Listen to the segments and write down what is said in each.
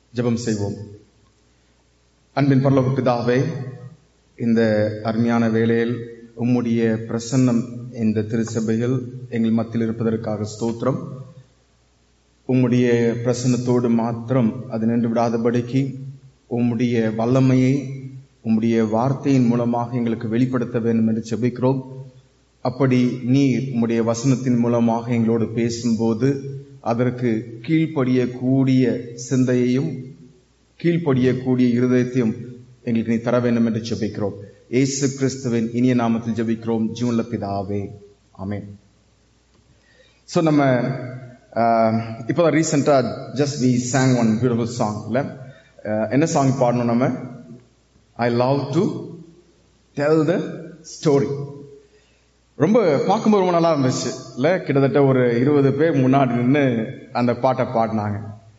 ஜெபம் செய்வோம் அன்பின் பரலோக பிதாவே இந்த அருமையான வேளையில் உம்முடைய பிரசன்னம் இந்த திருச்சபையில் எங்கள் மத்தியில் இருப்பதற்காக ஸ்தோத்திரம் உம்முடைய பிரசன்னத்தோடு மாத்திரம் அது நின்று விடாதபடிக்கு உம்முடைய வல்லமையை உம்முடைய வார்த்தையின் மூலமாக எங்களுக்கு வெளிப்படுத்த வேண்டும் என்று செபிக்கிறோம் அப்படி நீர் உம்முடைய வசனத்தின் மூலமாக எங்களோடு பேசும்போது அதற்கு கீழ்ப்படியக்கூடிய சிந்தையையும் கீழ்ப்படியக்கூடிய இருதயத்தையும் எங்களுக்கு நீ தர வேண்டும் என்று ஜெபிக்கிறோம் ஏசு கிறிஸ்துவின் இனிய நாமத்தில் ஜெபிக்கிறோம் ஜூன்ல பிதாவே ஆமென் ஸோ நம்ம இப்போ ரீசெண்டா just we sang one beautiful song இல்ல என்ன சாங் பாடணும் நம்ம I love to tell the story ரொம்ப பார்க்கும்போது ரொம்ப நல்லா இருந்துச்சு இல்ல கிட்டத்தட்ட ஒரு இருபது பேர் முன்னாடி நின்று அந்த பாட்டை பாடினாங்க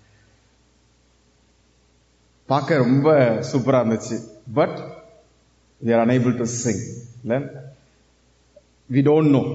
பார்க்க ரொம்ப சூப்பரா இருந்துச்சு but we are unable to sing இல்ல வி டோன்ட் நோ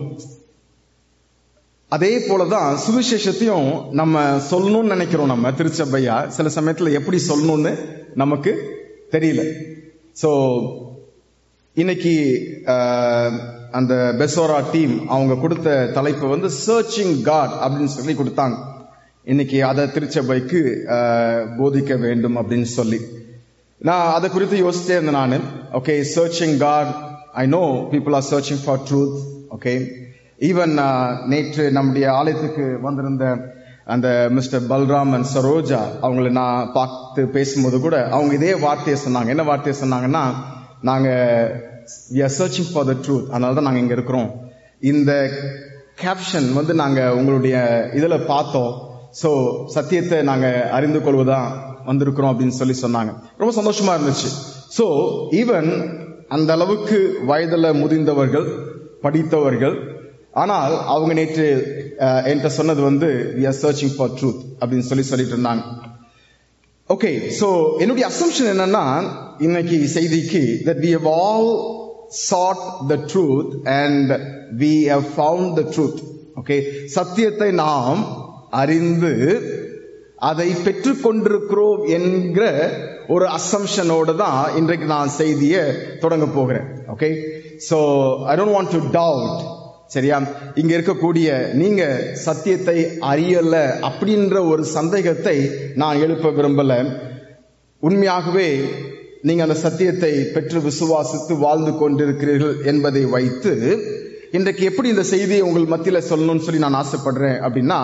அதே போலதான் சுவிசேஷத்தையும் நம்ம சொல்லணும்னு நினைக்கிறோம் நம்ம திருச்சபையா சில சமயத்துல எப்படி சொல்லணும்னு நமக்கு தெரியல சோ இன்னைக்கு அந்த பெசோரா டீம் அவங்க கொடுத்த தலைப்பு வந்து சர்ச்சிங் காட் அப்படின்னு சொல்லி கொடுத்தாங்க இன்னைக்கு அதை திருச்சபைக்கு போதிக்க வேண்டும் அப்படின்னு சொல்லி நான் அதை குறித்து யோசிச்சே இருந்தேன் நான் okay searching God I know people are searching for truth okay even நேற்று நம்முடைய ஆலயத்துக்கு வந்திருந்த அந்த மிஸ்டர் பல்ராம் அண்ட் சரோஜா அவங்கள நான் பார்த்து பேசும்போது கூட அவங்க இதே வார்த்தையை சொன்னாங்க என்ன வார்த்தையை சொன்னாங்கன்னா நாங்க we are searching for the truth அதனால தான் நாங்கள் இங்கே இருக்கிறோம் இந்த கேப்ஷன் வந்து நாங்கள் உங்களுடைய இதில் பார்த்தோம் ஸோ சத்தியத்தை நாங்கள் அறிந்து கொள்வதான் வந்திருக்கிறோம் அப்படின்னு சொல்லி சொன்னாங்க ரொம்ப சந்தோஷமா இருந்துச்சு ஸோ ஈவன் அந்த அளவுக்கு வயதில் முதிர்ந்தவர்கள் படித்தவர்கள் ஆனால் அவங்க நேற்று என்கிட்ட சொன்னது வந்து we are searching for truth அப்படின்னு சொல்லி சொல்லிட்டு இருந்தாங்க ஓகே சோ என்னுடைய அசம்ஷன் என்னன்னா இன்னைக்கு செய்திக்கு that we have all sought the truth and we have found the truth okay சத்தியத்தை நாம் அறிந்து அதை பெற்றுக்கொண்டிருக்கிறோம் என்கிற ஒரு அசம்ஷனோடு தான் இன்றைக்கு நான் செய்தியை தொடங்க போகிறேன் okay so I don't want to doubt சரியா இங்க இருக்கக்கூடிய நீங்க சத்தியத்தை அறியல அப்படின்ற ஒரு சந்தேகத்தை நான் எழுப்ப விரும்பல உண்மையாகவே நீங்க அந்த சத்தியத்தை பெற்று விசுவாசித்து வாழ்ந்து கொண்டிருக்கிறீர்கள் என்பதை வைத்து இன்றைக்கு எப்படி இந்த செய்தியை உங்கள் மத்தியில சொல்லணும்னு சொல்லி நான் ஆசைப்படுறேன் அப்படின்னா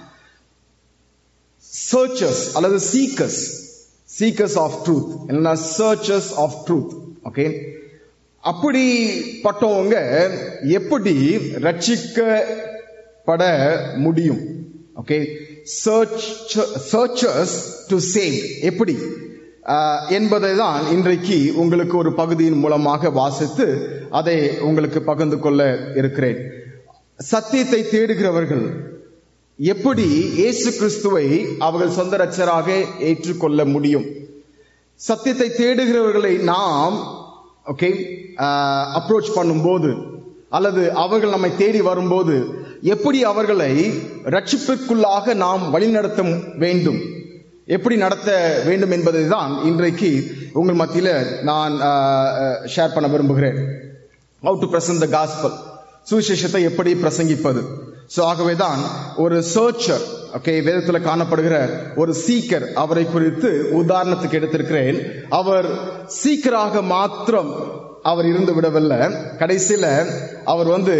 சர்ச்சர்ஸ் அல்லது சீக்கர்ஸ் சீக்கர்ஸ் ஆஃப் ட்ரூத் இல்லைன்னா சர்ச்சர்ஸ் ஆஃப் ட்ரூத் ஓகே அப்படிப்பட்டவங்க எப்படி ரட்சிக்கப்பட முடியும் ஓகே சர்ச்சர்ஸ் டு சேவ் எப்படி என்பதை தான் இன்றைக்கு உங்களுக்கு ஒரு பகுதியின் மூலமாக வாசித்து அதை உங்களுக்கு பகிர்ந்து கொள்ள இருக்கிறேன் சத்தியத்தை தேடுகிறவர்கள் எப்படி இயேசு கிறிஸ்துவை அவர்கள் சொந்த ரச்சராக ஏற்றுக்கொள்ள முடியும் சத்தியத்தை தேடுகிறவர்களை நாம் ஓகே அப்ரோச் பண்ணும்போது அல்லது அவர்கள் நம்மை தேடி வரும்போது எப்படி அவர்களை ரட்சிப்புக்குள்ளாக நாம் வழிநடத்த வேண்டும் எப்படி நடத்த வேண்டும் என்பதை தான் இன்றைக்கு உங்கள் மத்தியில் நான் ஷேர் பண்ண விரும்புகிறேன் how to present the gospel சுவிசேஷத்தை எப்படி பிரசங்கிப்பது ஸோ ஆகவே தான் ஒரு சர்ச்சர் ஓகே வேதத்தில் காணப்படுகிற ஒரு சீக்கர் அவரை குறித்து உதாரணத்துக்கு எடுத்திருக்கிறேன் அவர் சீக்கராக மாத்திரம் அவர் இருந்து விடவில்லை கடைசியில அவர் வந்து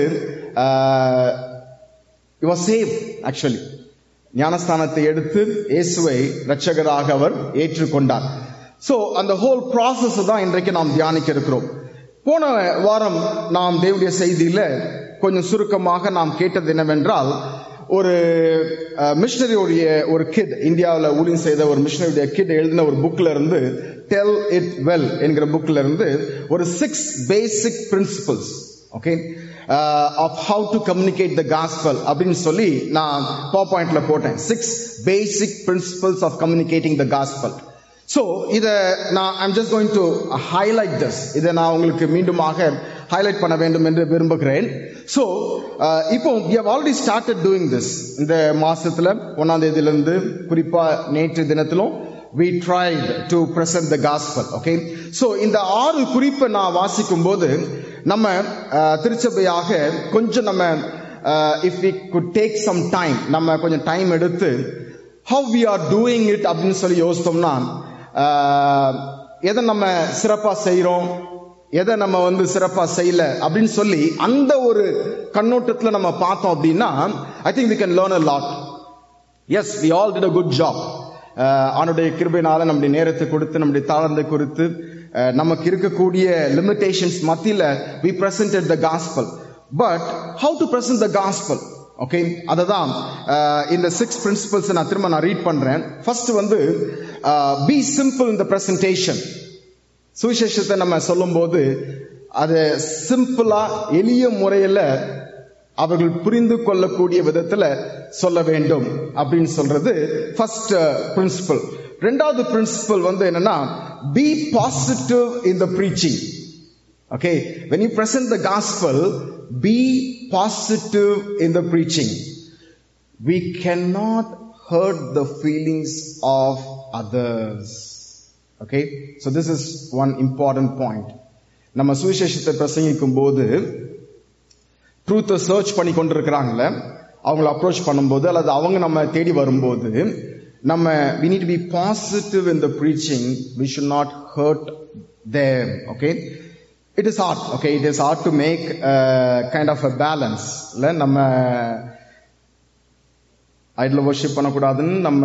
சேவ் ஆக்சுவலி ஞானஸ்தானத்தை எடுத்து இயேசுவை ரட்சகராக அவர் ஏற்றுக்கொண்டார் சோ அந்த ஹோல் ப்ராசஸ் தான் இன்றைக்கு நாம் தியானிக்க இருக்கிறோம் போன வாரம் நாம் தேவடைய செய்தியில கொஞ்சம் சுருக்கமாக நாம் கேட்டது என்னவென்றால் ஒரு மிஷனரியோடைய ஒரு கிட் இந்தியாவில் ஊழியம் செய்த ஒரு மிஷனரியுடைய கிட் எழுதின ஒரு புக்ல இருந்து டெல் இட் வெல் என்கிற புக்ல இருந்து ஒரு six basic principles okay of how to communicate the gospel அப்படின்னு சொல்லி நான் பவர் பாயிண்ட்ல போட்டேன் six basic principles of communicating the gospel so இதை நான் I'm just going to highlight this இதை நான் உங்களுக்கு மீண்டுமாக ஹைலைட் பண்ண வேண்டும் என்று விரும்புகிறேன் ஸோ இப்போ we have already started doing this இந்த மாசத்துல ஒன்னாம் தேதியிலிருந்து குறிப்பா நேற்று தினத்திலும் we tried to present the gospel okay so இந்த ஆறு குறிப்பை நான் வாசிக்கும் போது நம்ம அஹ், திருச்சபையாக கொஞ்சம் நம்ம if we could take some time நம்ம கொஞ்சம் டைம் எடுத்து how we are doing it அப்படின்னு சொல்லி யோசித்தோம்னா அஹ், எதை நம்ம சிறப்பா செய்றோம் எதை நம்ம வந்து சிறப்பா செய்யல அப்படின்னு சொல்லி அந்த ஒரு கண்ணோட்டத்துல நம்ம பார்த்தோம் அப்படின்னா I think we can learn a lot yes we all did a good job அவனுடைய கிருபையினால நம்முடைய நேரத்தை கொடுத்து நம்முடைய தாளந்தை குறித்து அஹ், நமக்கு இருக்கக்கூடிய லிமிடேஷன்ஸ் மத்தியில we presented the gospel but how to present the gospel okay அததான் அஹ், இந்த சிக்ஸ் பிரின்சிபல்ஸ் நான் திரும்ப நான் ரீட் பண்றேன் ஃபர்ஸ்ட் வந்து பி சிம்பிள் இந்த பிரசன்டேஷன் சுவிசேஷத்தை நம்ம சொல்லும்போது அதை சிம்பிளா எளிய முறையில அவர்கள் புரிந்து கொள்ளக்கூடிய விதத்துல சொல்ல வேண்டும் அப்படின்னு சொல்றது ஃபர்ஸ்ட் பிரின்சிபல் ரெண்டாவது பிரின்சிபல் வந்து என்னன்னா be positive in the preaching Okay, when you present the gospel, be positive in the preaching. We cannot hurt the feelings of others. Okay, so this is one important point. நம்ம சுவிசேஷத்தை பிரசங்கிக்கும் போது ட்ரூத்தை search பண்ணி கொண்டிருக்கிறாங்கல்ல அவங்கள approach பண்ணும்போது அல்லது அவங்க நம்ம தேடி வரும்போது நம்ம we need to be positive in the preaching we should not hurt them okay it is hard okay it is hard to make uh, kind of a balance இல்ல நம்ம ஐடல் வர்ஷிப் பண்ணக்கூடாதுன்னு நம்ம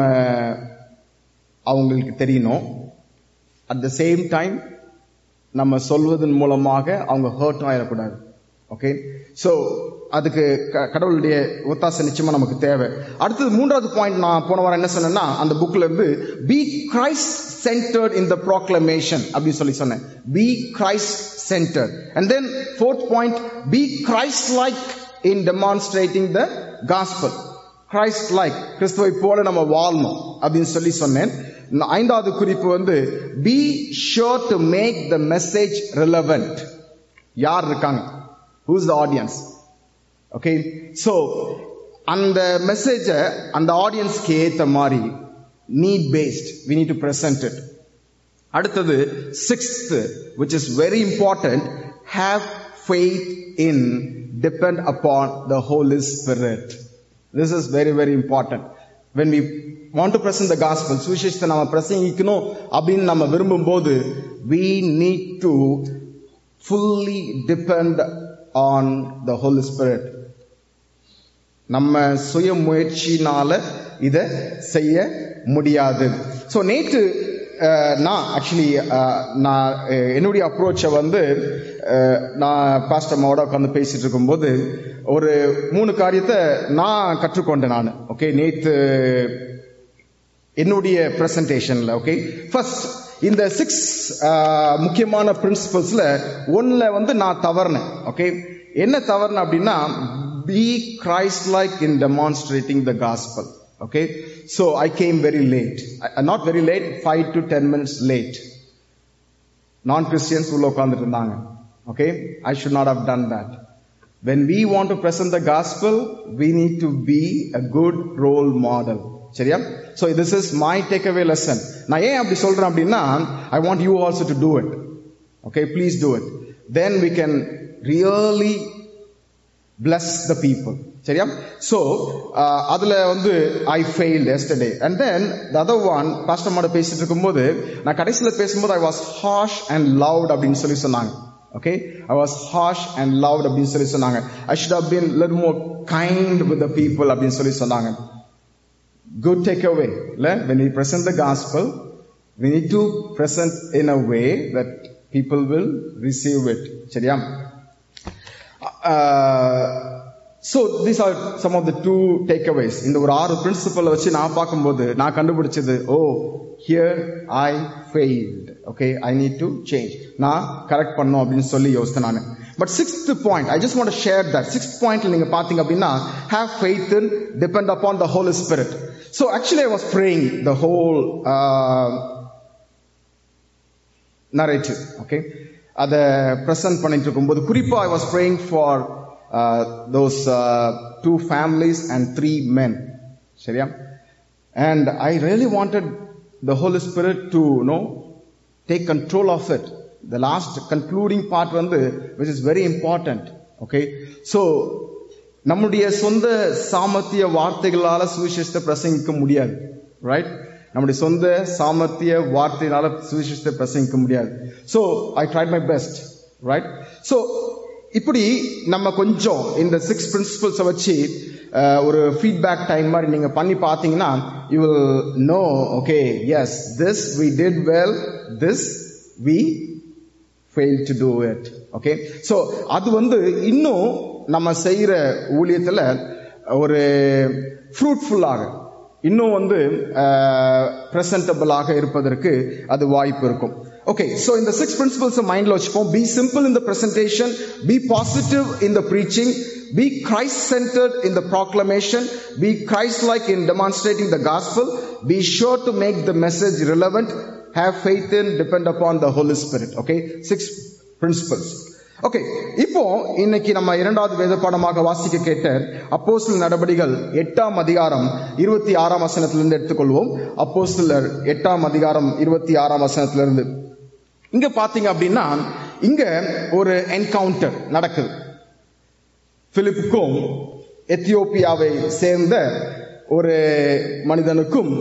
அவங்களுக்கு தெரியணும் அட் த சேம் டைம் நம்ம சொல்வதன் மூலமாக அவங்க ஹர்ட் ஆயிடக்கூடாது ஓகே சோ அதுக்கு க- கடவுளுடைய ஒத்தாசை நிச்சயமா நமக்கு தேவை அடுத்தது மூன்றாவது பாயிண்ட் நான் போன வாரம் என்ன சொன்னேன்னா அந்த புக்ல இருந்து be Christ centred in the proclamation அப்படின்னு சொல்லி சொன்னேன் be Christ centered and then fourth point be Christ like in demonstrating the gospel Christ like கிறிஸ்துவை போல நம்ம வாழணும் அப்படின்னு சொல்லி சொன்னேன் ந- ஐந்தாவது குறிப்பு வந்து be sure to make the message relevant யார் இருக்காங்க who's the audience okay so அந்த மெசேஜை அந்த ஆடியன்ஸ்க்கு ஏத்த மாதிரி need based we need to present it அடுத்தது sixth which is very important have faith in depend upon the holy spirit this is very very important when we want to present the gospel சுவிசேஷத்தை நம்ம பிரசங்கிக்கணும் அப்படின்னு நம்ம விரும்பும்போது we need to fully depend on the holy spirit நம்ம சுய முயற்சினால இத செய்ய முடியாது சோ நேற்று அஹ், நான் ஆக்சுவலி நான் அஹ், என்னுடைய அப்ரோச்சை வந்து அஹ், நான் பாஸ்டர் அம்மாவோட உட்காந்து பேசிட்டு இருக்கும்போது ஒரு மூணு காரியத்தை நான் கற்றுக்கொண்டேன் நான் ஓகே நேத்து என்னுடைய பிரசன்டேஷன்ல ஓகே ஃபர்ஸ்ட் இந்த சிக்ஸ் முக்கியமான பிரின்சிபல்ஸ்ல ஒன்ல வந்து நான் தவறுனேன் ஓகே என்ன தவறுனேன் அப்படின்னா be Christ like in demonstrating the gospel okay so I came very late not very late five to ten minutes late நான் கிறிஸ்டியன்ஸ் உள்ள உட்கார்ந்துட்டு இருந்தாங்க okay I should not have done that when we want to present the gospel we need to be a good role model சரியா so this is my takeaway lesson நான் ஏன் அப்படி சொல்றேன் அப்படின்னா i want you also to do it okay please do it then we can really bless the people சரியா so uh, அதுல வந்து i failed yesterday and then the other one pastor மாட பேசிட்டு இருக்கும்போது நான் கடைசியில பேசும்போது i was harsh and loud அப்படின்னு சொல்லி சொன்னாங்க okay i was harsh and loud அப்படின்னு சொல்லி சொன்னாங்க i should have been a little more kind with the people அப்படின்னு சொல்லி சொன்னாங்க good takeaway இல்ல when we present the gospel we need to present in a way that people will receive it சரியா so these are some of the two takeaways இந்த ஒரு ஆறு பிரின்சிபல் வச்சு நான் பார்க்கும்போது நான் கண்டுபிடிச்சது oh here I failed okay I need to change நான் கரெக்ட் பண்ணும் அப்படின்னு சொல்லி யோசித்தேன் நான் but sixth point I just want share that sixth பாயிண்ட்ல நீங்க பாத்தீங்க அப்படின்னா have faith in depend upon the whole spirit so actually I was praying the whole narrative okay அதை ப்ரெசன்ட் பண்ணிட்டு இருக்கும்போது குறிப்பா I was praying for those two families and three men சரியா and I really wanted the Holy Spirit to you know take control of it. The last concluding part வந்து which is very important. Okay. So நம்முடைய சொந்த சாமர்த்திய வார்த்தைகளால சுவிசேஷத்தை பிரசங்கிக்க முடியாது right நம்முடைய சொந்த சாமர்த்திய வார்த்தையினால சுவிசேஷத்தை பிரசங்கிக்க முடியாது so I tried my best right so இப்படி நம்ம கொஞ்சம் இந்த சிக்ஸ் பிரின்சிபல்ஸை வச்சு அஹ், ஒரு ஃபீட்பேக் டைம் மாதிரி நீங்க பண்ணி பார்த்தீங்கன்னா you will know okay yes this we did well this we fail to do it okay so அது வந்து இன்னும் நம்ம செய்யற ஊழியத்துல ஒரு ஃப்ரூட்ஃபுல்லாக இன்னும் வந்து பிரசன்டபிளாக இருப்பதற்கு அது வாய்ப்பு இருக்கும் ஓகே ஸோ இந்த சிக்ஸ் பிரின்சிபல்ஸ் மைண்ட்ல வச்சுப்போம் be simple in the presentation be positive in the preaching be Christ centred in the proclamation be Christ like in demonstrating the gospel be sure to make the message relevant have faith in depend upon the holy spirit okay six principles okay இப்போ இன்னைக்கு நம்ம இரண்டாவது வேத பாடமாக வாசிக்க கேட்ட அப்போஸ்தலர் நடபடிகள் எட்டாம் அதிகாரம் இருபத்தி ஆறாம் வசனத்திலிருந்து எடுத்துக்கொள்வோம் அப்போஸ்தலர் எட்டாம் அதிகாரம் இருபத்தி ஆறாம் வசனத்திலிருந்து இங்க பாத்தீங்க அப்படின்னா இங்க ஒரு என்கவுண்டர் நடக்குது பிலிப்புக்கும் எத்தியோப்பியாவை சேர்ந்த ஒரு மனிதனுக்கும்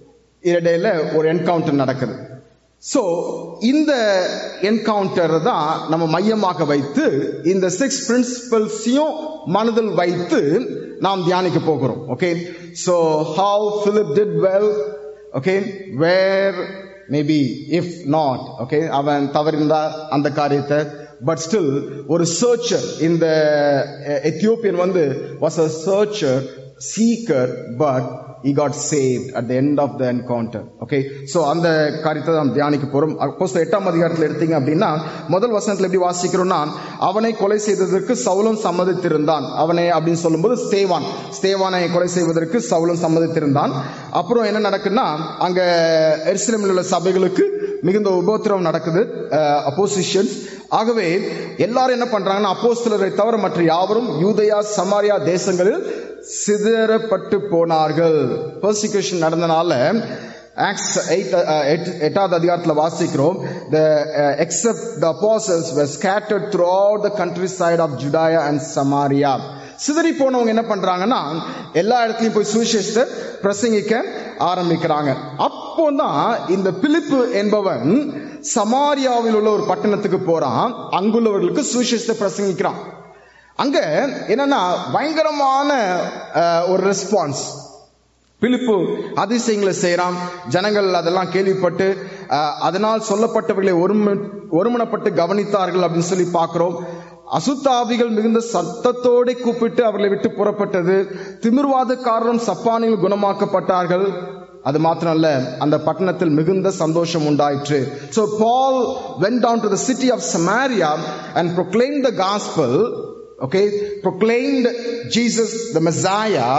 இடையில ஒரு என்கவுண்டர் நடக்குது சோ இந்த என்கவுண்டர் தான் நம்ம மையமாக வைத்து இந்த சிக்ஸ் பிரின்சிபல்ஸையும் மனதில் வைத்து நாம் தியானிக்க போகிறோம் okay so how Philip did well okay where maybe if not okay அவன் தவறிருந்தா அந்த காரியத்தை பட் ஸ்டில் ஒரு சர்ச்சர் இந்த எத்தியோப்பியன் வந்து was a searcher seeker but he got saved at the end of the encounter okay so அந்த காரியத்தை நாம் தியானிக்க போறோம் அப்போஸ்தலர் எட்டாம் அதிகாரத்தில் எடுத்தீங்க அப்படின்னா முதல் வசனத்துல எப்படி வாசிக்கிறோம்னா அவனை கொலை செய்ததற்கு சவுலும் சம்மதித்திருந்தான் அவனை அப்படின்னு சொல்லும்போது ஸ்தேவான் ஸ்தேவானை கொலை செய்வதற்கு சவுலும் சம்மதித்திருந்தான் அப்புறம் என்ன நடக்குன்னா அங்க எருசலேமில் உள்ள சபைகளுக்கு மிகுந்த உபத்திரவம் நடக்குது அப்போசிஷன் ஆகவே எல்லாரும் என்ன பண்றாங்கன்னா அப்போஸ்தலரை தவிர மற்ற யாவரும் யூதயா சமாரியா தேசங்களில் சிதறப்பட்டு போனார்கள் பர்சிக்யூஷன் நடந்தனால ஆக்ஸ் எட்டாவது அதிகாரத்தில் வாசிக்கிறோம் the uh, except the apostles were scattered throughout the countryside of Judea and Samaria சிதறி போனவங்க என்ன பண்றாங்கன்னா எல்லா இடத்துலயும் போய் சுவிசேஷத்தை பிரசங்கிக்க ஆரம்பிக்கிறாங்க அப்போதான் இந்த பிலிப்பு என்பவன் சமாரியாவில் உள்ள ஒரு பட்டணத்துக்கு போறான் அங்குள்ளவர்களுக்கு சுவிசேஷத்தை பிரசங்கிக்கிறான் அங்க என்னன்னா பயங்கரமான அஹ், ஒரு ரெஸ்பான்ஸ் பிலிப்பு அதிசயங்களை செய்யறான் ஜனங்கள் அதெல்லாம் கேள்விப்பட்டு அஹ், அதனால் சொல்லப்பட்டவர்களை ஒரும ஒருமனப்பட்டு கவனித்தார்கள் அப்படின்னு சொல்லி பார்க்கிறோம் அசுத்தாவிகள் மிகுந்த சத்தத்தோடு கூப்பிட்டு அவர்களை விட்டு புறப்பட்டது திமிர்வாதக்காரரும் சப்பானில் குணமாக்கப்பட்டார்கள் அது மாத்திரம் அல்ல அந்த பட்டணத்தில் மிகுந்த சந்தோஷம் உண்டாயிற்று so paul went down to the city of samaria and proclaimed the gospel okay proclaimed jesus the messiah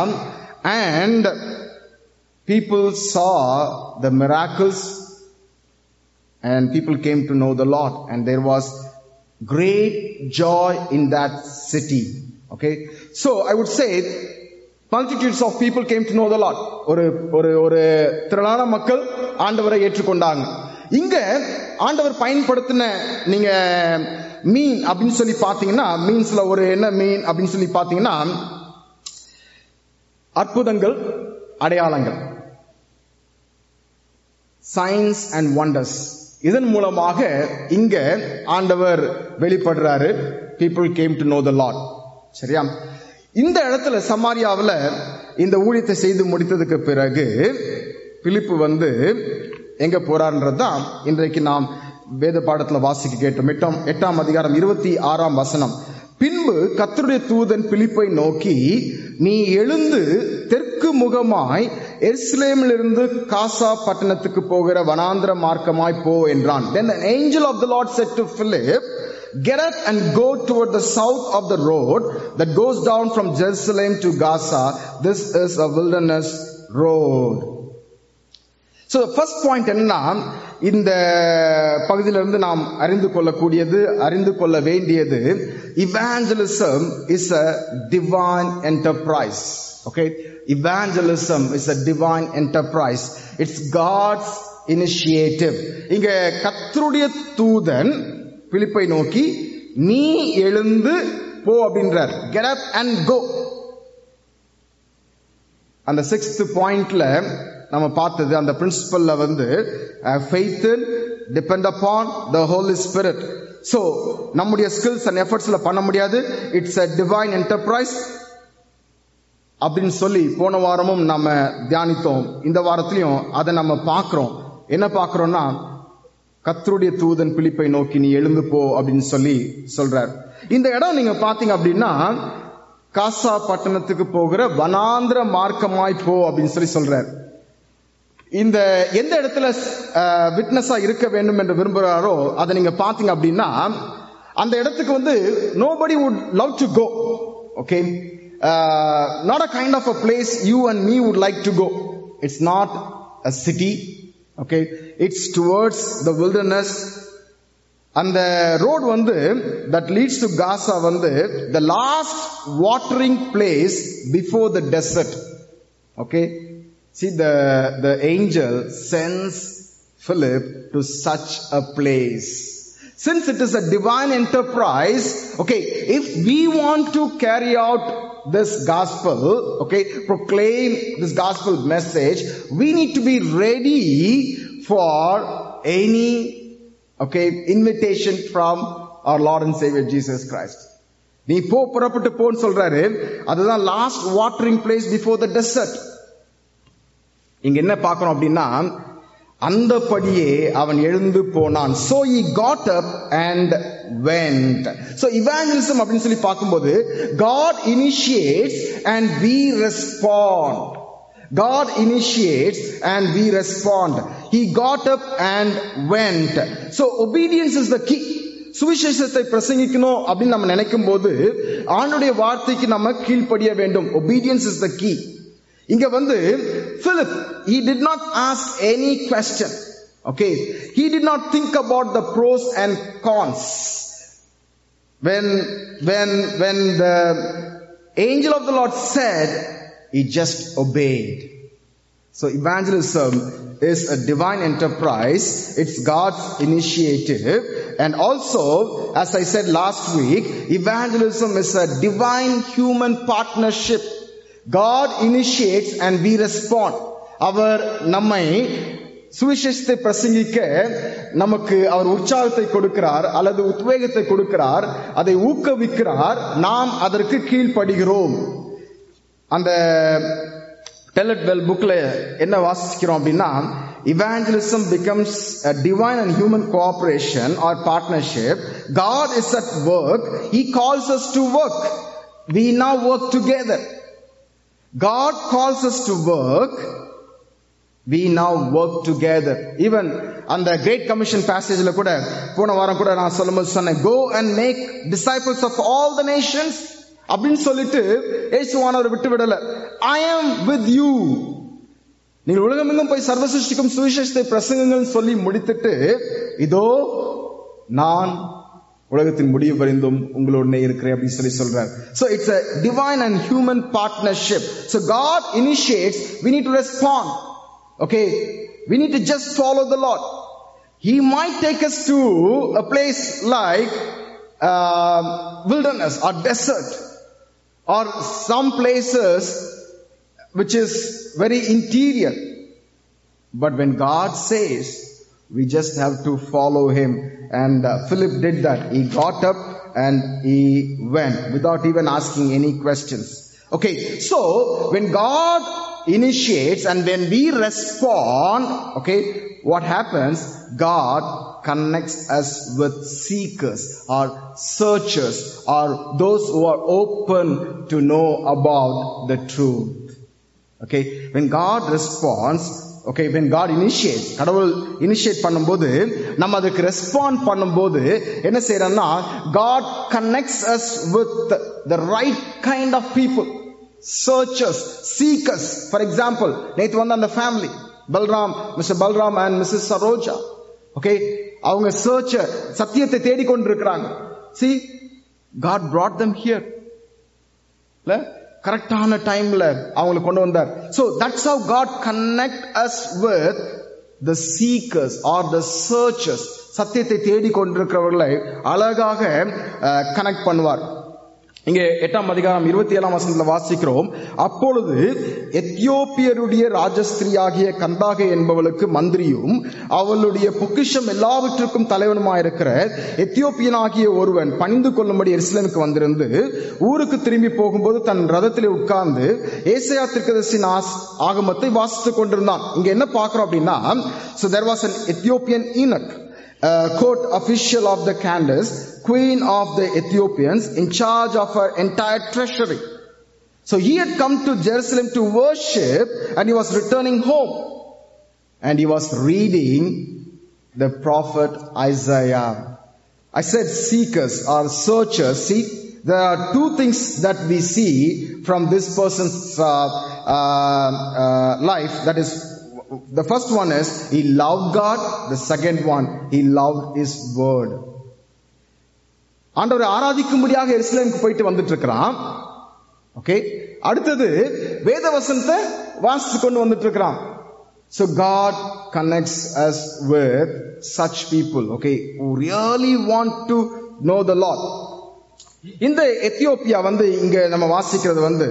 and people saw the miracles and people came to know the lord and there was great joy in that city okay so i would say multitudes of people came to know the lord ஒரு ஒரு ஒரு திரளான மக்கள் ஆண்டவரை ஏற்றுக்கொண்டாங்க இங்க ஆண்டவர் பயன்படுத்தின நீங்க மீன் அப்படின்னு சொல்லி பாத்தீங்கன்னா மீன்ஸ்ல ஒரு என்ன மீன் அப்படின்னு சொல்லி பாத்தீங்கன்னா அற்புதங்கள் அடையாளங்கள் சயின்ஸ் அண்ட் வண்டர்ஸ் இதன் மூலமாக இங்க ஆண்டவர் வெளிப்படுறாரு people came to know the Lord சரியா இந்த இடத்துல சமாரியாவில் இந்த ஊழியத்தை செய்து முடித்ததுக்கு பிறகு பிலிப்பு வந்து எங்க போறார்ன்றது தான் இன்றைக்கு நாம் வேத பாடத்துல வாசிக்க கேட்டோம் எட்டாம் எட்டாம் அதிகாரம் இருபத்தி ஆறாம் வசனம் பின்பு கத்தருடைய தூதன் பிலிப்பை நோக்கி நீ எழுந்து தெற்கு முகமாய் எருசலேமிலிருந்து காசா பட்டணத்துக்கு போகிற வனாந்திர மார்க்கமாய் போ என்றான் then an angel of the lord said to philip get up and go toward the south of the road that goes down from jerusalem to gaza this is a wilderness road so the first point என்னன்னா இந்த பகுதியிலிருந்து நாம் அறிந்து கொள்ளக்கூடியது அறிந்து கொள்ள வேண்டியது evangelism is a divine enterprise okay evangelism is a divine enterprise it's god's initiative இங்க கத்தருடைய தூதன் பிலிப்பை நோக்கி நீ எழுந்து போ அப்படின்றார் கெட் அப் அண்ட் கோ அந்த சிக்ஸ்த் பாயிண்ட்ல நம்ம பார்த்தது அந்த பிரின்சிபல்ல வந்து faith depend upon the Holy Spirit so நம்முடைய ஸ்கில்ஸ் அண்ட் எஃபர்ட்ஸ்ல பண்ண முடியாது இட்ஸ் அ டிவைன் என்டர்பிரைஸ் அப்படின்னு சொல்லி போன வாரமும் நம்ம தியானித்தோம் இந்த வாரத்திலையும் அதை நம்ம பார்க்கிறோம் என்ன பார்க்கிறோம்னா கத்தருடைய தூதன் பிலிப்பை நோக்கி நீ எழுந்து போ அப்படின்னு சொல்லி சொல்றார் இந்த இடம் நீங்க பாத்தீங்க அப்படின்னா காசா பட்டணத்துக்கு போகிற வனாந்திர மார்க்கமாய் போ அப்படின்னு சொல்லி சொல்றார் இந்த எந்த இடத்துல விட்னஸா இருக்க வேண்டும் என்று விரும்புகிறாரோ அதை நீங்க பாத்தீங்க அப்படின்னா அந்த இடத்துக்கு வந்து nobody would love to go okay not a kind of a place you and me would like to go it's not a city okay it's towards the wilderness அந்த ரோடு வந்து தட் லீட்ஸ் டு காசா வந்து the last watering place before the desert okay See, the, the angel sends Philip to such a place. Since it is a divine enterprise, okay, if we want to carry out this gospel, okay, proclaim this gospel message, we need to be ready for any, okay, invitation from our Lord and Savior Jesus Christ. நீ போ புறப்பட்டு போன்னு சொல்றாரு அதுதான் last watering place before the desert இங்க என்ன பார்க்கிறோம் அப்படின்னா அந்தபடியே அவன் எழுந்து போனான் so he got up and went so evangelism அப்படின்னு சொல்லி பார்க்கும்போது God initiates and we respond God initiates and we respond he got up and went so obedience is the key சுவிசேஷத்தை பிரசங்கிக்கணும் அப்படின்னு நம்ம நினைக்கும் போது ஆண்டுடைய வார்த்தைக்கு நம்ம கீழ்ப்படிய வேண்டும் ஒபீடியன்ஸ் இஸ் த கீ இங்க வந்து Philip he did not ask any question okay he did not think about the pros and cons when when when the angel of the lord said he just obeyed so evangelism is a divine enterprise it's god's initiative and also as i said last week evangelism is a divine human partnership God initiates and we respond. அவர் நம்மை சுவிசேஷத்தை பிரசங்கிக்க நமக்கு அவர் உற்சாகத்தை கொடுக்கிறார் அல்லது உத்வேகத்தை கொடுக்கிறார் அதை ஊக்குவிக்கிறார் நாம் அதற்கு கீழ்ப்படுகிறோம் அந்த டெலட் வெல் புக்ல என்ன வாசிக்கிறோம் அப்படின்னா evangelism becomes a divine and human cooperation or partnership god is at work he calls us to work we now work together God calls us to work. We now work together. Even அந்த great commission பேசேஜ்ல கூட போன வாரம் கூட நான் சொல்லும்போது சொன்னேன் go and make disciples of all the nations அப்படின்னு சொல்லிட்டு ஏசுவானவர் விட்டு விடல ஐ ஆம் வித் யூ நீங்கள் உலகமெங்கும் போய் சர்வ சிருஷ்டிக்கும் சுவிசேஷத்தை பிரசங்கங்கள் சொல்லி முடித்துட்டு இதோ நான் உலகத்தின் முடிவு வரைந்தும் உங்களுடனே இருக்கிறேன் அப்படின்னு சொல்லி சொல்றார் so it's a divine and human partnership so god initiates we need to respond okay we need to just follow the lord he might take us to a place like uh, wilderness or desert or some places which is very interior but when god says we just have to follow him and uh, Philip did that. He got up and he went without even asking any questions. Okay, so when God initiates and when we respond, okay, what happens? God connects us with seekers or searchers or those who are open to know about the truth. Okay, when God responds, okay when God initiate கடவுள் initiate பண்ணும்போது நம்ம அதுக்கு respond பண்ணும்போது என்ன செய்யறோம்னா God connects us with the right kind of people searchers seekers for example நேற்று வந்து அந்த family Balram mister Balram and missus Saroja okay அவங்க சர்ச்ச சத்தியத்தை தேடிக்கொண்டிருக்கிறாங்க see God brought them here இல்ல கரெக்டான டைம்ல அவங்களை கொண்டு வந்தார் so that's how God connect us with the seekers or the searchers சத்தியத்தை தேடி கொண்டிருக்கிறவர்களை அழகாக கனெக்ட் பண்ணுவார் இங்கே எட்டாம் அதிகாரம் இருபத்தி ஏழாம் வசனத்துல வாசிக்கிறோம் அப்பொழுது எத்தியோப்பியருடைய ராஜஸ்திரியாகிய கந்தாகே என்பவளுக்கு மந்திரியும் அவளுடைய பொக்கிஷம் எல்லாவற்றுக்கும் தலைவனுமாயிருக்கிற எத்தியோப்பியனாகிய ஒருவன் பணிந்து கொள்ளும்படி எருசலேமுக்கு வந்திருந்து ஊருக்கு திரும்பி போகும்போது தன் ரதத்திலே உட்கார்ந்து ஏசையா திருக்கதர்சின் ஆகமத்தை வாசித்துக் கொண்டிருந்தான் இங்க என்ன பார்க்கிறோம் அப்படின்னா so there was an Ethiopian eunuch uh, court official of the Candace, queen of the Ethiopians, in charge of her entire treasury. So he had come to Jerusalem to worship and he was returning home. And he was reading the prophet Isaiah. I said seekers or searchers. See, there are two things that we see from this person's uh, uh, uh, life. That is the first one is he loved God. The second one, he loved his word. ஆண்டவரை ஆராதிக்கும்படியாக எருசலேமுக்கு போயிட்டு வந்துட்டு இருக்கிறான் okay அடுத்தது வேத வசனத்தை வாசித்து கொண்டு வந்துட்டு இருக்கிறான் So God connects us with such people, okay, who really want to know the Lord. இந்த எத்தியோப்பியா வந்து இங்க நம்ம வாசிக்கிறது வந்து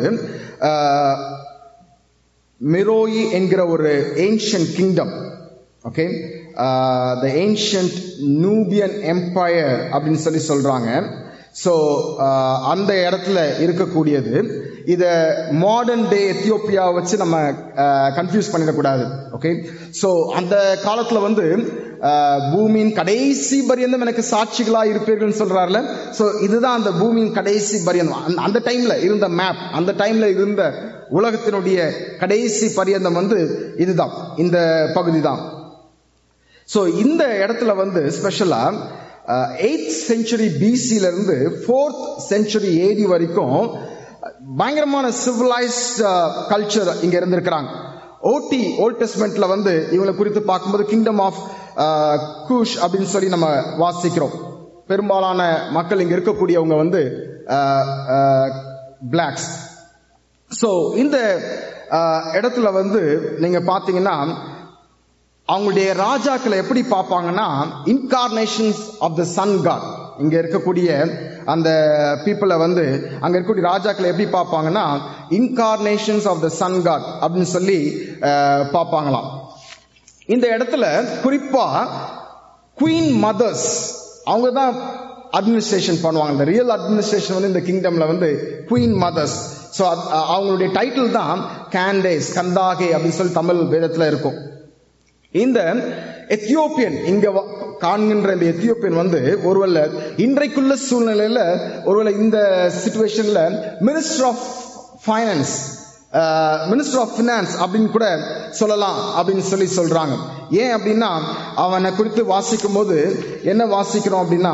மிரோயி என்கிற ஒரு ancient kingdom okay the ancient Nubian empire அப்படின்னு சொல்லி சொல்றாங்க ஸோ அந்த இடத்துல இருக்கக்கூடியது இதை மாடர்ன் டே எத்தியோப்பியா வச்சு நம்ம கன்ஃபியூஸ் பண்ணிடக்கூடாது ஓகே ஸோ அந்த காலத்தில் வந்து பூமியின் கடைசி பரியந்தம் எனக்கு சாட்சிகளா இருப்பீர்கள் சொல்றாருல ஸோ இதுதான் அந்த பூமியின் கடைசி பரியந்தம் அந்த டைம்ல இருந்த மேப் அந்த டைம்ல இருந்த உலகத்தினுடைய கடைசி பரியந்தம் வந்து இதுதான் இந்த பகுதி தான் ஸோ இந்த இடத்துல வந்து ஸ்பெஷலா எயித் செஞ்சுரி பிசில இருந்து ஃபோர்த் செஞ்சுரி ஏடி வரைக்கும் பயங்கரமான சிவிலைஸ்ட் கல்ச்சர் இங்க இருந்திருக்கிறாங்க ஓடி ஓல்ட் டெஸ்ட்மெண்ட்ல வந்து இவங்களை குறித்து பார்க்கும்போது கிங்டம் ஆஃப் கூஷ் அப்படின்னு சொல்லி நம்ம வாசிக்கிறோம் பெரும்பாலான மக்கள் இங்க இருக்கக்கூடியவங்க வந்து பிளாக்ஸ் ஸோ இந்த இடத்துல வந்து நீங்க பாத்தீங்கன்னா அவங்களுடைய ராஜாக்களை எப்படி பார்ப்பாங்கன்னா incarnations of the sun god இங்க இருக்கக்கூடிய அந்த பீப்புளை வந்து அங்க இருக்கக்கூடிய ராஜாக்களை எப்படி பார்ப்பாங்கன்னா incarnations of the sun god அப்படின்னு சொல்லி பார்ப்பாங்களாம் இந்த இடத்துல குறிப்பா குவீன் மதர்ஸ் அவங்க தான் அட்மினிஸ்ட்ரேஷன் பண்ணுவாங்க இந்த ரியல் அட்மினிஸ்ட்ரேஷன் வந்து இந்த கிங்டம்ல வந்து குவீன் மதர்ஸ் ஸோ அவங்களுடைய டைட்டில் தான் கேண்டேஸ் கந்தாகே அப்படின்னு சொல்லி தமிழ் வேதத்துல இருக்கும் இந்த எத்தியோப்பியன் இங்க காண்கின்ற இந்த எத்தியோப்பியன் வந்து ஒருவேளை இன்றைக்குள்ள சூழ்நிலையில ஒருவேளை இந்த சுச்சுவேஷன்ல minister of finance minister of finance அப்படின்னு கூட சொல்லலாம் அப்படின்னு சொல்லி சொல்றாங்க ஏன் அப்படின்னா அவனை குறித்து வாசிக்கும் போது என்ன வாசிக்கிறோம் அப்படின்னா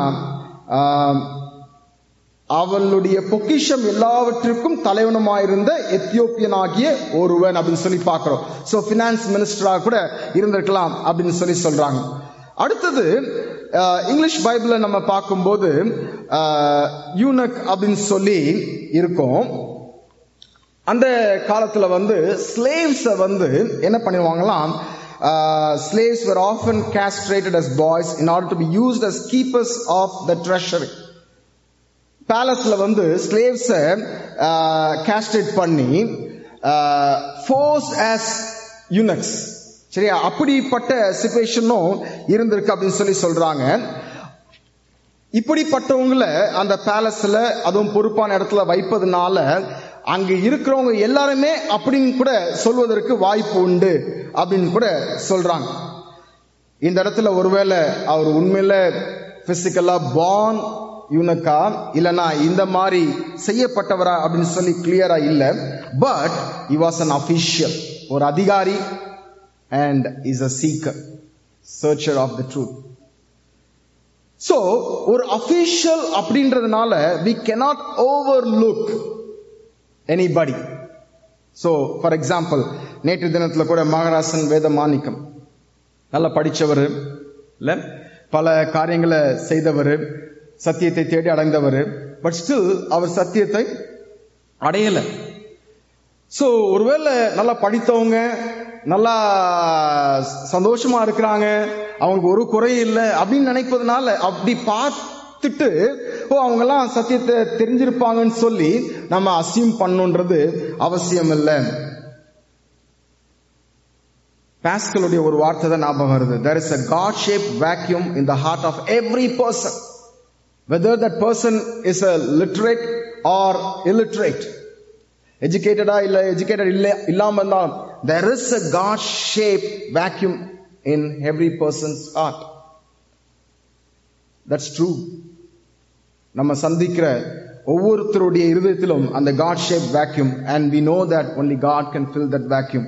அவளுடைய பொக்கிஷம் எல்லாவற்றிற்கும் தலைவனுமாயிருந்த எத்தியோப்பியன் ஆகிய ஒருவன் அப்படின்னு சொல்லி பார்க்கிறோம் ஸோ பினான்ஸ் மினிஸ்டராக கூட இருந்திருக்கலாம் அப்படின்னு சொல்லி சொல்றாங்க அடுத்தது இங்கிலீஷ் பைபிளை நம்ம பார்க்கும்போது யூனக் அப்படின்னு சொல்லி இருக்கும் அந்த காலத்துல வந்து ஸ்லேவ்ஸை வந்து என்ன பண்ணிடுவாங்களாம் slaves were often castrated as boys in order to be used as keepers of the treasury பேலஸ்ல வந்து ஸ்லேவ்ஸை கேஸ்டேட் பண்ணி ஃபோர்ஸ் ஆஸ் யுனக்ஸ் சரியா அப்படிப்பட்ட சுச்சுவேஷனும் இருந்திருக்கு அப்படின்னு சொல்லி சொல்றாங்க இப்படிப்பட்டவங்களை அந்த பேலஸ்ல அதுவும் பொறுப்பான இடத்துல வைப்பதுனால அங்க இருக்கிறவங்க எல்லாருமே அப்படின்னு கூட சொல்வதற்கு வாய்ப்பு உண்டு அப்படின்னு கூட சொல்றாங்க இந்த இடத்துல ஒருவேளை அவர் உண்மையில பிசிக்கலா பார்ன் யூனக்கா இல்லனா இந்த மாதிரி செய்யப்பட்டவரா அப்படின்னு சொல்லி கிளியரா இல்ல but he was an official ஒரு அதிகாரி and is a seeker searcher of the truth so ஒரு அபிஷியல் அப்படின்றதுனால we cannot overlook anybody so for example நேற்று தினத்துல கூட மகராசன் வேத மாணிக்கம் நல்லா படிச்சவர் இல்ல பல காரியங்களை செய்தவர் சத்தியத்தை தேடி அடைந்தவர் பட் ஸ்டில் அவர் சத்தியத்தை அடையல சோ ஒருவேளை நல்லா படித்தவங்க நல்லா சந்தோஷமா இருக்கிறாங்க அவங்களுக்கு ஒரு குறையும் இல்லை அப்படின்னு நினைப்பதனால அப்படி பார்த்துட்டு ஓ அவங்கெல்லாம் சத்தியத்தை தெரிஞ்சிருப்பாங்கன்னு சொல்லி நம்ம அசியூம் பண்ணுன்றது அவசியம் இல்லை பாஸ்கலுடைய ஒரு வார்த்தை தான் ஞாபகம் வருது there is a god shaped vacuum in the heart of every person whether that person is a literate or illiterate எஜுகேட்டடா இல்ல எஜுகேட்டட் இல்ல இல்லாம இருந்தாலும் there is a god shaped vacuum in every person's heart that's true நம்ம சந்திக்கிற ஒவ்வொருத்தருடைய இருதயத்திலும் அந்த God shaped vacuum and we know that only God can fill that vacuum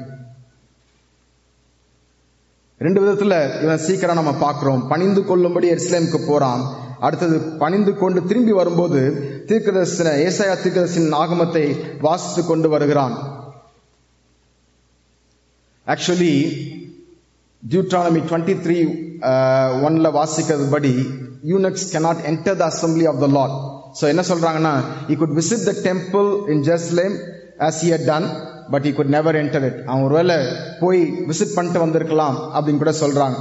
ரெண்டு விதத்துல இவன் சீக்கிரம் நம்ம பார்க்கிறோம் பணிந்து கொள்ளும்படி எருசலேமுக்கு போறான் அடுத்தது பணிந்து கொண்டு திரும்பி வரும்போது தீர்க்கதரிசன ஏசாயா தீர்க்கதரிசன ஆகமத்தை வாசித்து கொண்டு வருகிறான் ஆக்சுவலி டியூட்ரானமி டுவெண்ட்டி த்ரீ ஒன்ல வாசிக்கிறதுபடி eunuchs cannot enter the assembly of the Lord so என்ன சொல்றாங்கன்னா he could visit the temple in Jerusalem as he had done but he could never enter it அவன் ஒருவேளை போய் விசிட் பண்ணிட்டு வந்திருக்கலாம் அப்படின்னு கூட சொல்றாங்க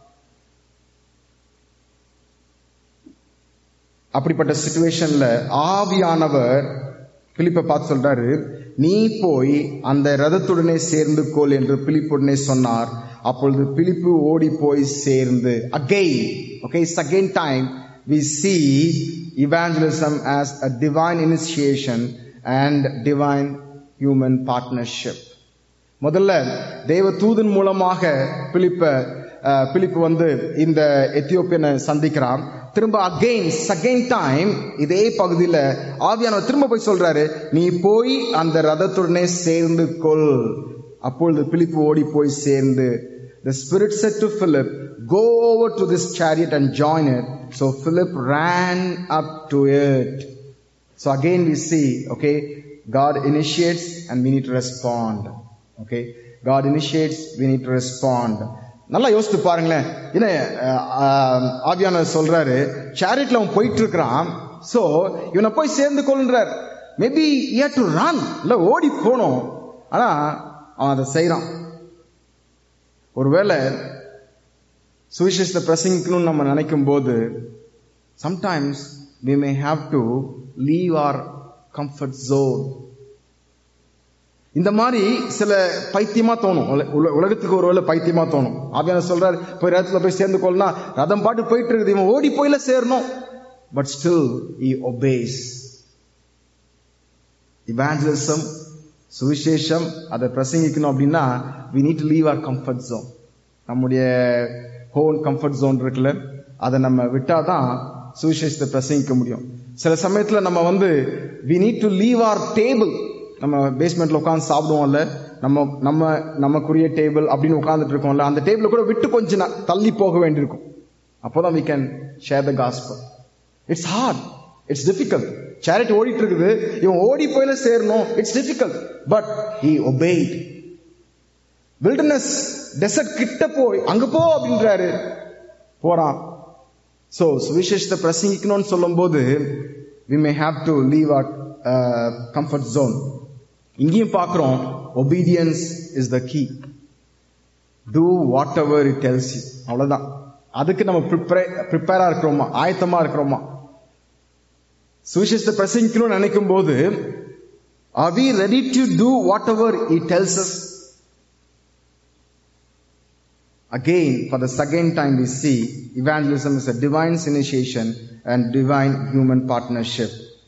அப்படிப்பட்ட சுச்சுவேஷன்ல ஆவியானவர் பிலிப்பை பார்த்து சொல்றாரு நீ போய் அந்த ரதத்துடனே சேர்ந்து கொள் என்று பிலிப்புடனே சொன்னார் அப்பொழுது பிலிப்பு ஓடி போய் சேர்ந்து again okay second time we see evangelism as a divine initiation and divine human partnership முதல்ல தேவ தூதன் மூலமாக பிலிப்ப அஹ், பிலிப்பு வந்து இந்த எத்தியோப்பியனை சந்திக்கிறான் திரும்ப அகைன் செகண்ட் டைம் இதே பகுதியில ஆவியானவர் திரும்ப போய் சொல்றாரு நீ போய் அந்த ரதத்துடனே சேர்ந்து கொள் அப்பொழுது பிலிப்பு ஓடி போய் சேர்ந்து The Spirit said to Philip, Go over to this chariot and join it. So Philip ran up to it. So again we see, okay, God initiates and we need to respond. Okay, God initiates, we need to respond. நல்லா யோசித்து பாருங்களேன் என்ன ஆவியானவர் சொல்றாரு சேரிட்ல அவன் போயிட்டு இருக்கிறான் so இவனை போய் சேர்ந்து கொள்றார் மேபி டு ரன் இல்ல ஓடி போனோம் ஆனா அவன் அதை செய்யறான் ஒருவேளை சுவிசேஷத்தை பிரசங்கிக்கணும்னு நம்ம நினைக்கும் போது sometimes we may have to leave our comfort zone இந்த மாதிரி சில பைத்தியமா தோணும் உல- உல- உலகத்துக்கு ஒருவேளை பைத்தியமா தோணும் ஆவியான சொல்றாரு போய் ரதத்துல போய் சேர்ந்து கொள்ளனா ரதம் பாட்டு போயிட்டு இருக்குது இவன் ஓடி போயில சேரணும் but still he obeys evangelism சுவிசேஷம் அதை பிரசங்கிக்கணும் அப்படின்னா we need to leave our comfort zone நம்முடைய ஹோன் கம்ஃபர்ட் ஜோன் இருக்குல்ல அதை நம்ம விட்டாதான் சுவிசேஷத்தை பிரசங்கிக்க முடியும் சில சமயத்துல நம்ம வந்து we need to leave our table நம்ம பேஸ்மெண்ட்ல உட்காந்து சாப்பிடுவோம்ல நம்ம நம்ம நமக்குரிய டேபிள் அப்படின்னு உட்கார்ந்துட்டு இருக்கோம்ல அந்த டேபிள கூட விட்டு கொஞ்சம் நா- தள்ளி போக வேண்டியிருக்கும் அப்போதான் we can share the gospel it's hard it's difficult சேரிட்டி ஓடிட்டு இருக்குது இவன் ஓடி போயில சேரணும் it's difficult but he obeyed wilderness desert கிட்ட போய் அங்க போ அப்படின்றாரு போறான் சோ சுவிசேஷத்தை பிரசங்கிக்கணும்னு சொல்லும்போது we may have to leave our uh, comfort zone இங்கேயும் பார்க்கிறோம் obedience is the key do whatever it tells you அவ்வளவுதான் அதுக்கு நம்ம ப்ரிப்பேர் ப்ரிப்பேரா இருக்கிறோமா ஆயத்தமா இருக்கிறோமா சுவிசேஷத்தை பிரசங்கிக்கணும்னு நினைக்கும் போது are we ready to do whatever he tells us again for the second time we see evangelism is a divine initiation and divine human partnership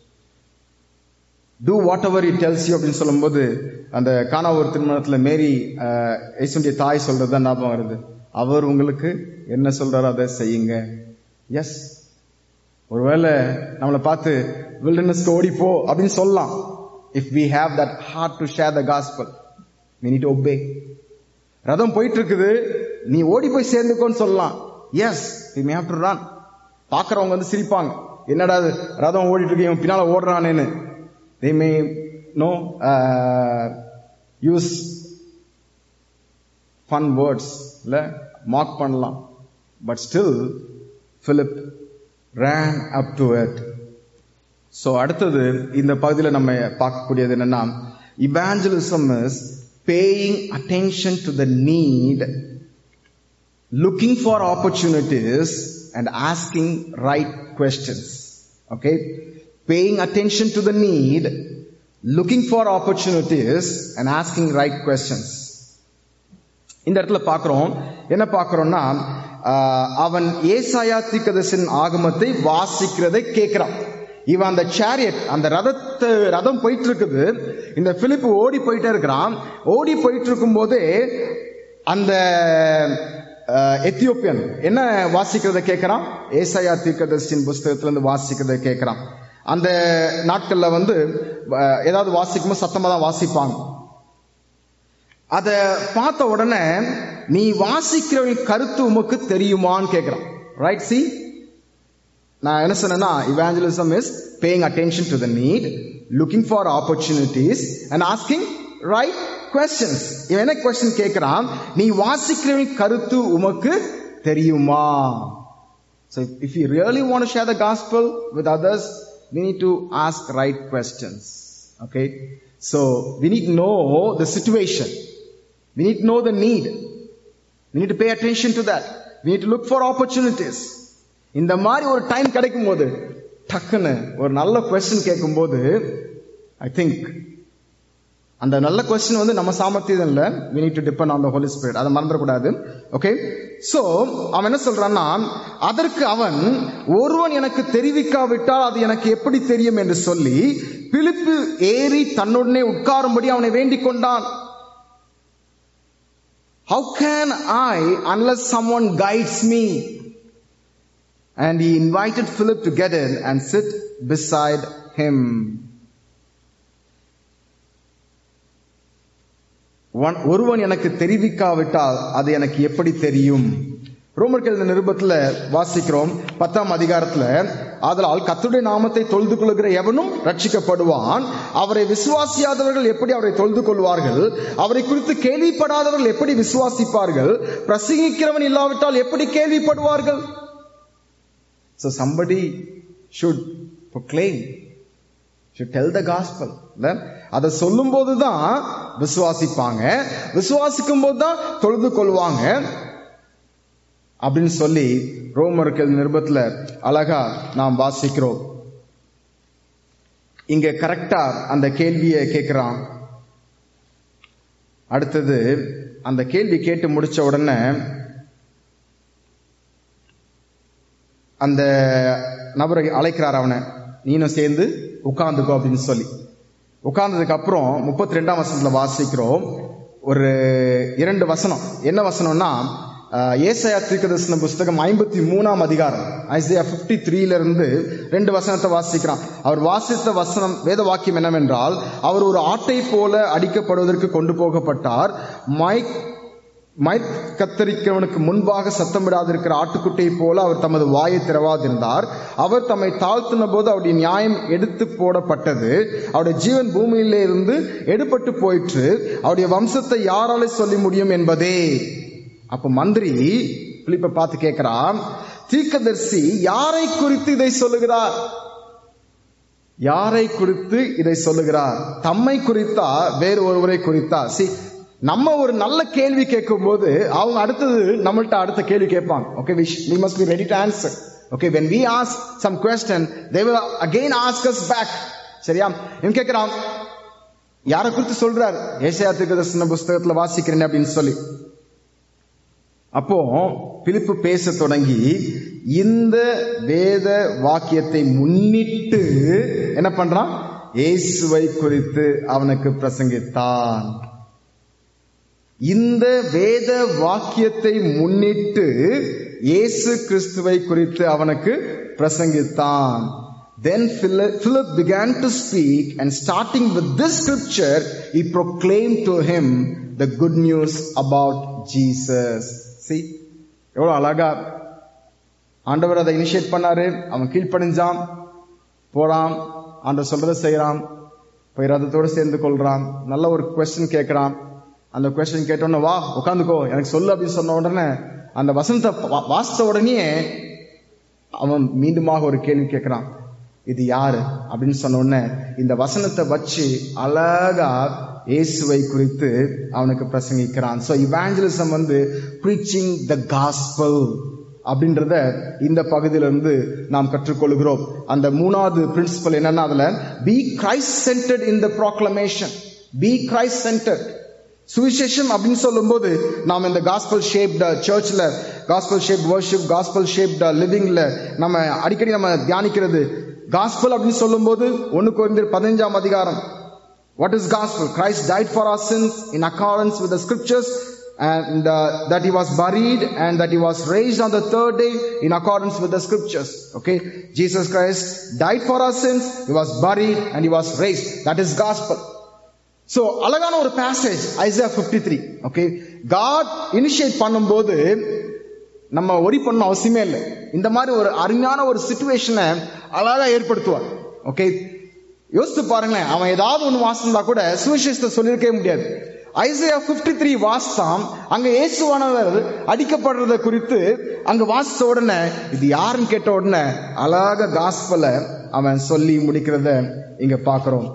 do whatever he tells you அப்படின்னு சொல்லும்போது அந்த காணாவூர் திருமணத்துல மேரி அஹ், இயேசுடைய தாய் சொல்றது ஞாபகம் வருது அவர் உங்களுக்கு என்ன சொல்றாரோ அதை செய்யுங்க எஸ் ஒருவேளை நம்மளை பார்த்து வில்டர்னஸ்க்கு ஓடி போ அப்படின்னு சொல்லலாம் if we have that heart to share the gospel we need to obey ரதம் போயிட்டு இருக்குது நீ ஓடி போய் சேர்ந்துக்கோன்னு சொல்லலாம் yes we may have to run பார்க்கறவங்க வந்து சிரிப்பாங்க என்னடா இது ரதம் ஓடிட்டு இருக்கு இவன் பின்னால ஓடுறானேன்னு they may no uh, use fun words இல்ல மார்க் பண்ணலாம் but still Philip ran up to it so அடுத்தது இந்த பகுதியில நம்ம பார்க்கக்கூடியது என்னன்னா evangelism is paying attention to the need looking for opportunities and asking right questions okay paying attention to the need looking for opportunities and asking right questions இந்த இடத்துல பார்க்கிறோம் என்ன பார்க்கிறோம்னா ஆஹ், அவன் ஏசாயா தீர்க்கதரிசியின் ஆகமத்தை வாசிக்கிறதை கேட்கிறான் இவன் அந்த சேரியட் அந்த ரதத்தை ரதம் போயிட்டு இருக்குது இந்த பிலிப்பு ஓடி போயிட்டே இருக்கிறான் ஓடி போயிட்டு இருக்கும் போதே அந்த ஆஹ், எத்தியோப்பியன் என்ன வாசிக்கிறதை கேட்கிறான் ஏசாயா தீர்க்கதரிசியின் புஸ்தகத்துல இருந்து வாசிக்கிறதை கேட்கிறான் அந்த நாட்கள்ல வந்து ஆஹ், ஏதாவது வாசிக்கும்போது சத்தமா தான் வாசிப்பாங்க அத பார்த்த உடனே நீ வாசிக்கிறவன் கருத்து உமக்கு தெரியுமான்னு கேட்கிறான் ரைட் சி நான் என்ன சொன்னேன்னா evangelism is paying attention to the need looking for opportunities and asking right questions இவன் என்ன கொஸ்டின் கேட்கிறான் நீ வாசிக்கிறவன் கருத்து உமக்கு தெரியுமா So if, if you really want to share the gospel with others, we need to ask right questions. Okay? So we need to know the situation. We need to know the need. We need to pay attention to that. We need to look for opportunities. இந்த மாதிரி ஒரு time கிடைக்கும் போது டக்குன்னு ஒரு நல்ல question கேட்கும்போது I think அந்த நல்ல கொஸ்டின் வந்து நம்ம சாமர்த்தியம் இல்ல we need to depend on the holy spirit அதை மறந்துடக்கூடாது ஓகே சோ அவன் என்ன சொல்றான்னா அதற்கு அவன் ஒருவன் எனக்கு தெரிவிக்காவிட்டால் அது எனக்கு எப்படி தெரியும் என்று சொல்லி பிலிப்பு ஏறி தன்னுடனே உட்காரும்படி அவனை வேண்டிக் கொண்டான் How can I unless someone guides me? And he invited Philip to get in and sit beside him. ஒன்- ஒருவன் எனக்கு தெரிவிக்காவிட்டால் அது எனக்கு எப்படி தெரியும் ரோமர்கள் இந்த நிருபத்துல வாசிக்கிறோம் பத்தாம் அதிகாரத்துல ஆதலால் கர்த்தருடைய நாமத்தை தொழுது கொள்கிற எவனும் ரட்சிக்கப்படுவான் அவரை விசுவாசியாதவர்கள் எப்படி அவரை தொழுது கொள்வார்கள் அவரை குறித்து கேள்விப்படாதவர்கள் எப்படி விசுவாசிப்பார்கள் பிரசங்கிக்கிறவன் இல்லாவிட்டால் எப்படி கேள்விப்படுவார்கள் So somebody should proclaim should tell the gospel இல்ல அதை சொல்லும் போதுதான் விசுவாசிப்பாங்க விசுவாசிக்கும் போது தான் தொழுது கொள்வாங்க அப்படின்னு சொல்லி ரோமர்கள் நிருபத்துல அழகா நாம் வாசிக்கிறோம் இங்க கரெக்டா அந்த கேள்வியை கேட்கிறான் அடுத்தது அந்த கேள்வி கேட்டு முடிச்ச உடனே அந்த நபரை அழைக்கிறார் அவனை நீனும் சேர்ந்து உட்கார்ந்துக்கோ அப்படின்னு சொல்லி உட்கார்ந்ததுக்கு அப்புறம் முப்பத்தி ரெண்டாம் வசனத்துல வாசிக்கிறோம் ஒரு இரண்டு வசனம் என்ன வசனம்னா ஆஹ், ஏசாயா தீர்க்கதரிசன புஸ்தகம் ஐம்பத்தி மூணாம் அதிகாரம் ஐசியா பிப்டி த்ரீல இருந்து ரெண்டு வசனத்தை வாசிக்கிறான் அவர் வாசித்த வசனம் வேத வாக்கியம் என்னவென்றால் அவர் ஒரு ஆட்டை போல அடிக்கப்படுவதற்கு கொண்டு போகப்பட்டார் மைக் மைக் கத்தரிக்கிறவனுக்கு முன்பாக சத்தமிடாதிருக்கிற ஆட்டுக்குட்டியை போல அவர் தமது வாயை திறவாதிருந்தார் அவர் தம்மை தாழ்த்தின போது அவருடைய நியாயம் எடுத்து போடப்பட்டது அவருடைய ஜீவன் பூமியிலே இருந்து எடுபட்டு போயிற்று அவருடைய வம்சத்தை யாராலே சொல்லி முடியும் என்பதே அப்ப மந்திரி பிலிப்பை பார்த்து கேட்கிறான் தீர்க்கதரிசி யாரை குறித்து இதை சொல்லுகிறார் யாரை குறித்து இதை சொல்லுகிறார் தம்மை குறித்தா வேறு ஒருவரை குறித்தா சி நம்ம ஒரு நல்ல கேள்வி கேட்கும் போது அவங்க அடுத்தது நம்மள்ட்ட அடுத்த கேள்வி கேட்பாங்க okay we must be ready to answer okay when we ask some question they will again ask us back சரியா இவன் கேட்கிறான் யாரை குறித்து சொல்றார் ஏசாயா தீர்க்கதரிசன புஸ்தகத்துல வாசிக்கிறேன் அப்படின்னு சொல்லி அப்போ பிலிப்பு பேச தொடங்கி இந்த வேத வாக்கியத்தை முன்னிட்டு என்ன பண்றான் இயேசுவை குறித்து அவனுக்கு பிரசங்கித்தான் இந்த வேத வாக்கியத்தை முன்னிட்டு இயேசு கிறிஸ்துவை குறித்து அவனுக்கு பிரசங்கித்தான் Then Philip Philip began to speak and starting with this scripture, he proclaimed to him the good news about Jesus. See, எவ்வளவு அழகா ஆண்டவர் அதை இனிஷியேட் பண்ணாரு அவன் கீழ்ப்படிஞ்சான் போறான் ஆண்டவர் சொல்றதை செய்யறான் போய் ரதத்தோட சேர்ந்து கொள்றான் நல்ல ஒரு கொஸ்டின் கேட்கறான் அந்த கொஸ்டின் கேட்டோன்னே வா உட்காந்துக்கோ எனக்கு சொல்லு அப்படின்னு சொன்ன உடனே அந்த வசனத்தை வா- வாசித்த உடனே அவன் மீண்டுமாக ஒரு கேள்வி கேட்கிறான் இது யாரு அப்படின்னு சொன்ன உடனே இந்த வசனத்தை வச்சு அழகா இயேசுவை குறித்து அவனுக்கு பிரசங்கிக்கிறான் ஸோ இவாஞ்சலிசம் வந்து ப்ரீச்சிங் த காஸ்பல் அப்படின்றத இந்த பகுதியிலிருந்து நாம் கற்றுக்கொள்கிறோம் அந்த மூணாவது பிரின்சிபல் என்னன்னா அதுல be Christ centred in the proclamation be Christ centred சுவிசேஷம் அப்படின்னு சொல்லும்போது நாம் இந்த காஸ்பல் ஷேப்ட சர்ச்ல gospel shape worship gospel shaped லிவிங்ல நம்ம அடிக்கடி நம்ம தியானிக்கிறது காஸ்பல் அப்படின்னு சொல்லும்போது ஒன்னு குறைந்த பதினஞ்சாம் அதிகாரம் what is gospel Christ died for our sins in accordance with the scriptures and uh, that he was buried and that he was raised on the third day in accordance with the scriptures okay jesus christ died for our sins he was buried and he was raised that is gospel so அழகான ஒரு passage Isaiah fifty three okay God initiate பண்ணும்போது நம்ம worry பண்ண அவசியமே இல்லை இந்த மாதிரி ஒரு அருமையான ஒரு சுச்சுவேஷனை அழகா ஏற்படுத்துவார் ஓகே யோசித்து பாருங்களேன் அவன் ஏதாவது ஒன்று வாசிந்தா கூட சுவிசேஷத்தை சொல்லியிருக்கவே முடியாது ஐசியா பிப்டி த்ரீ வாசித்தான் அங்க இயேசுவானவர் அடிக்கப்படுறத குறித்து அங்க வாசித்த உடனே இது யாருன்னு கேட்ட உடனே அழகாக காஸ்பல அவன் சொல்லி முடிக்கிறத இங்க பாக்குறோம்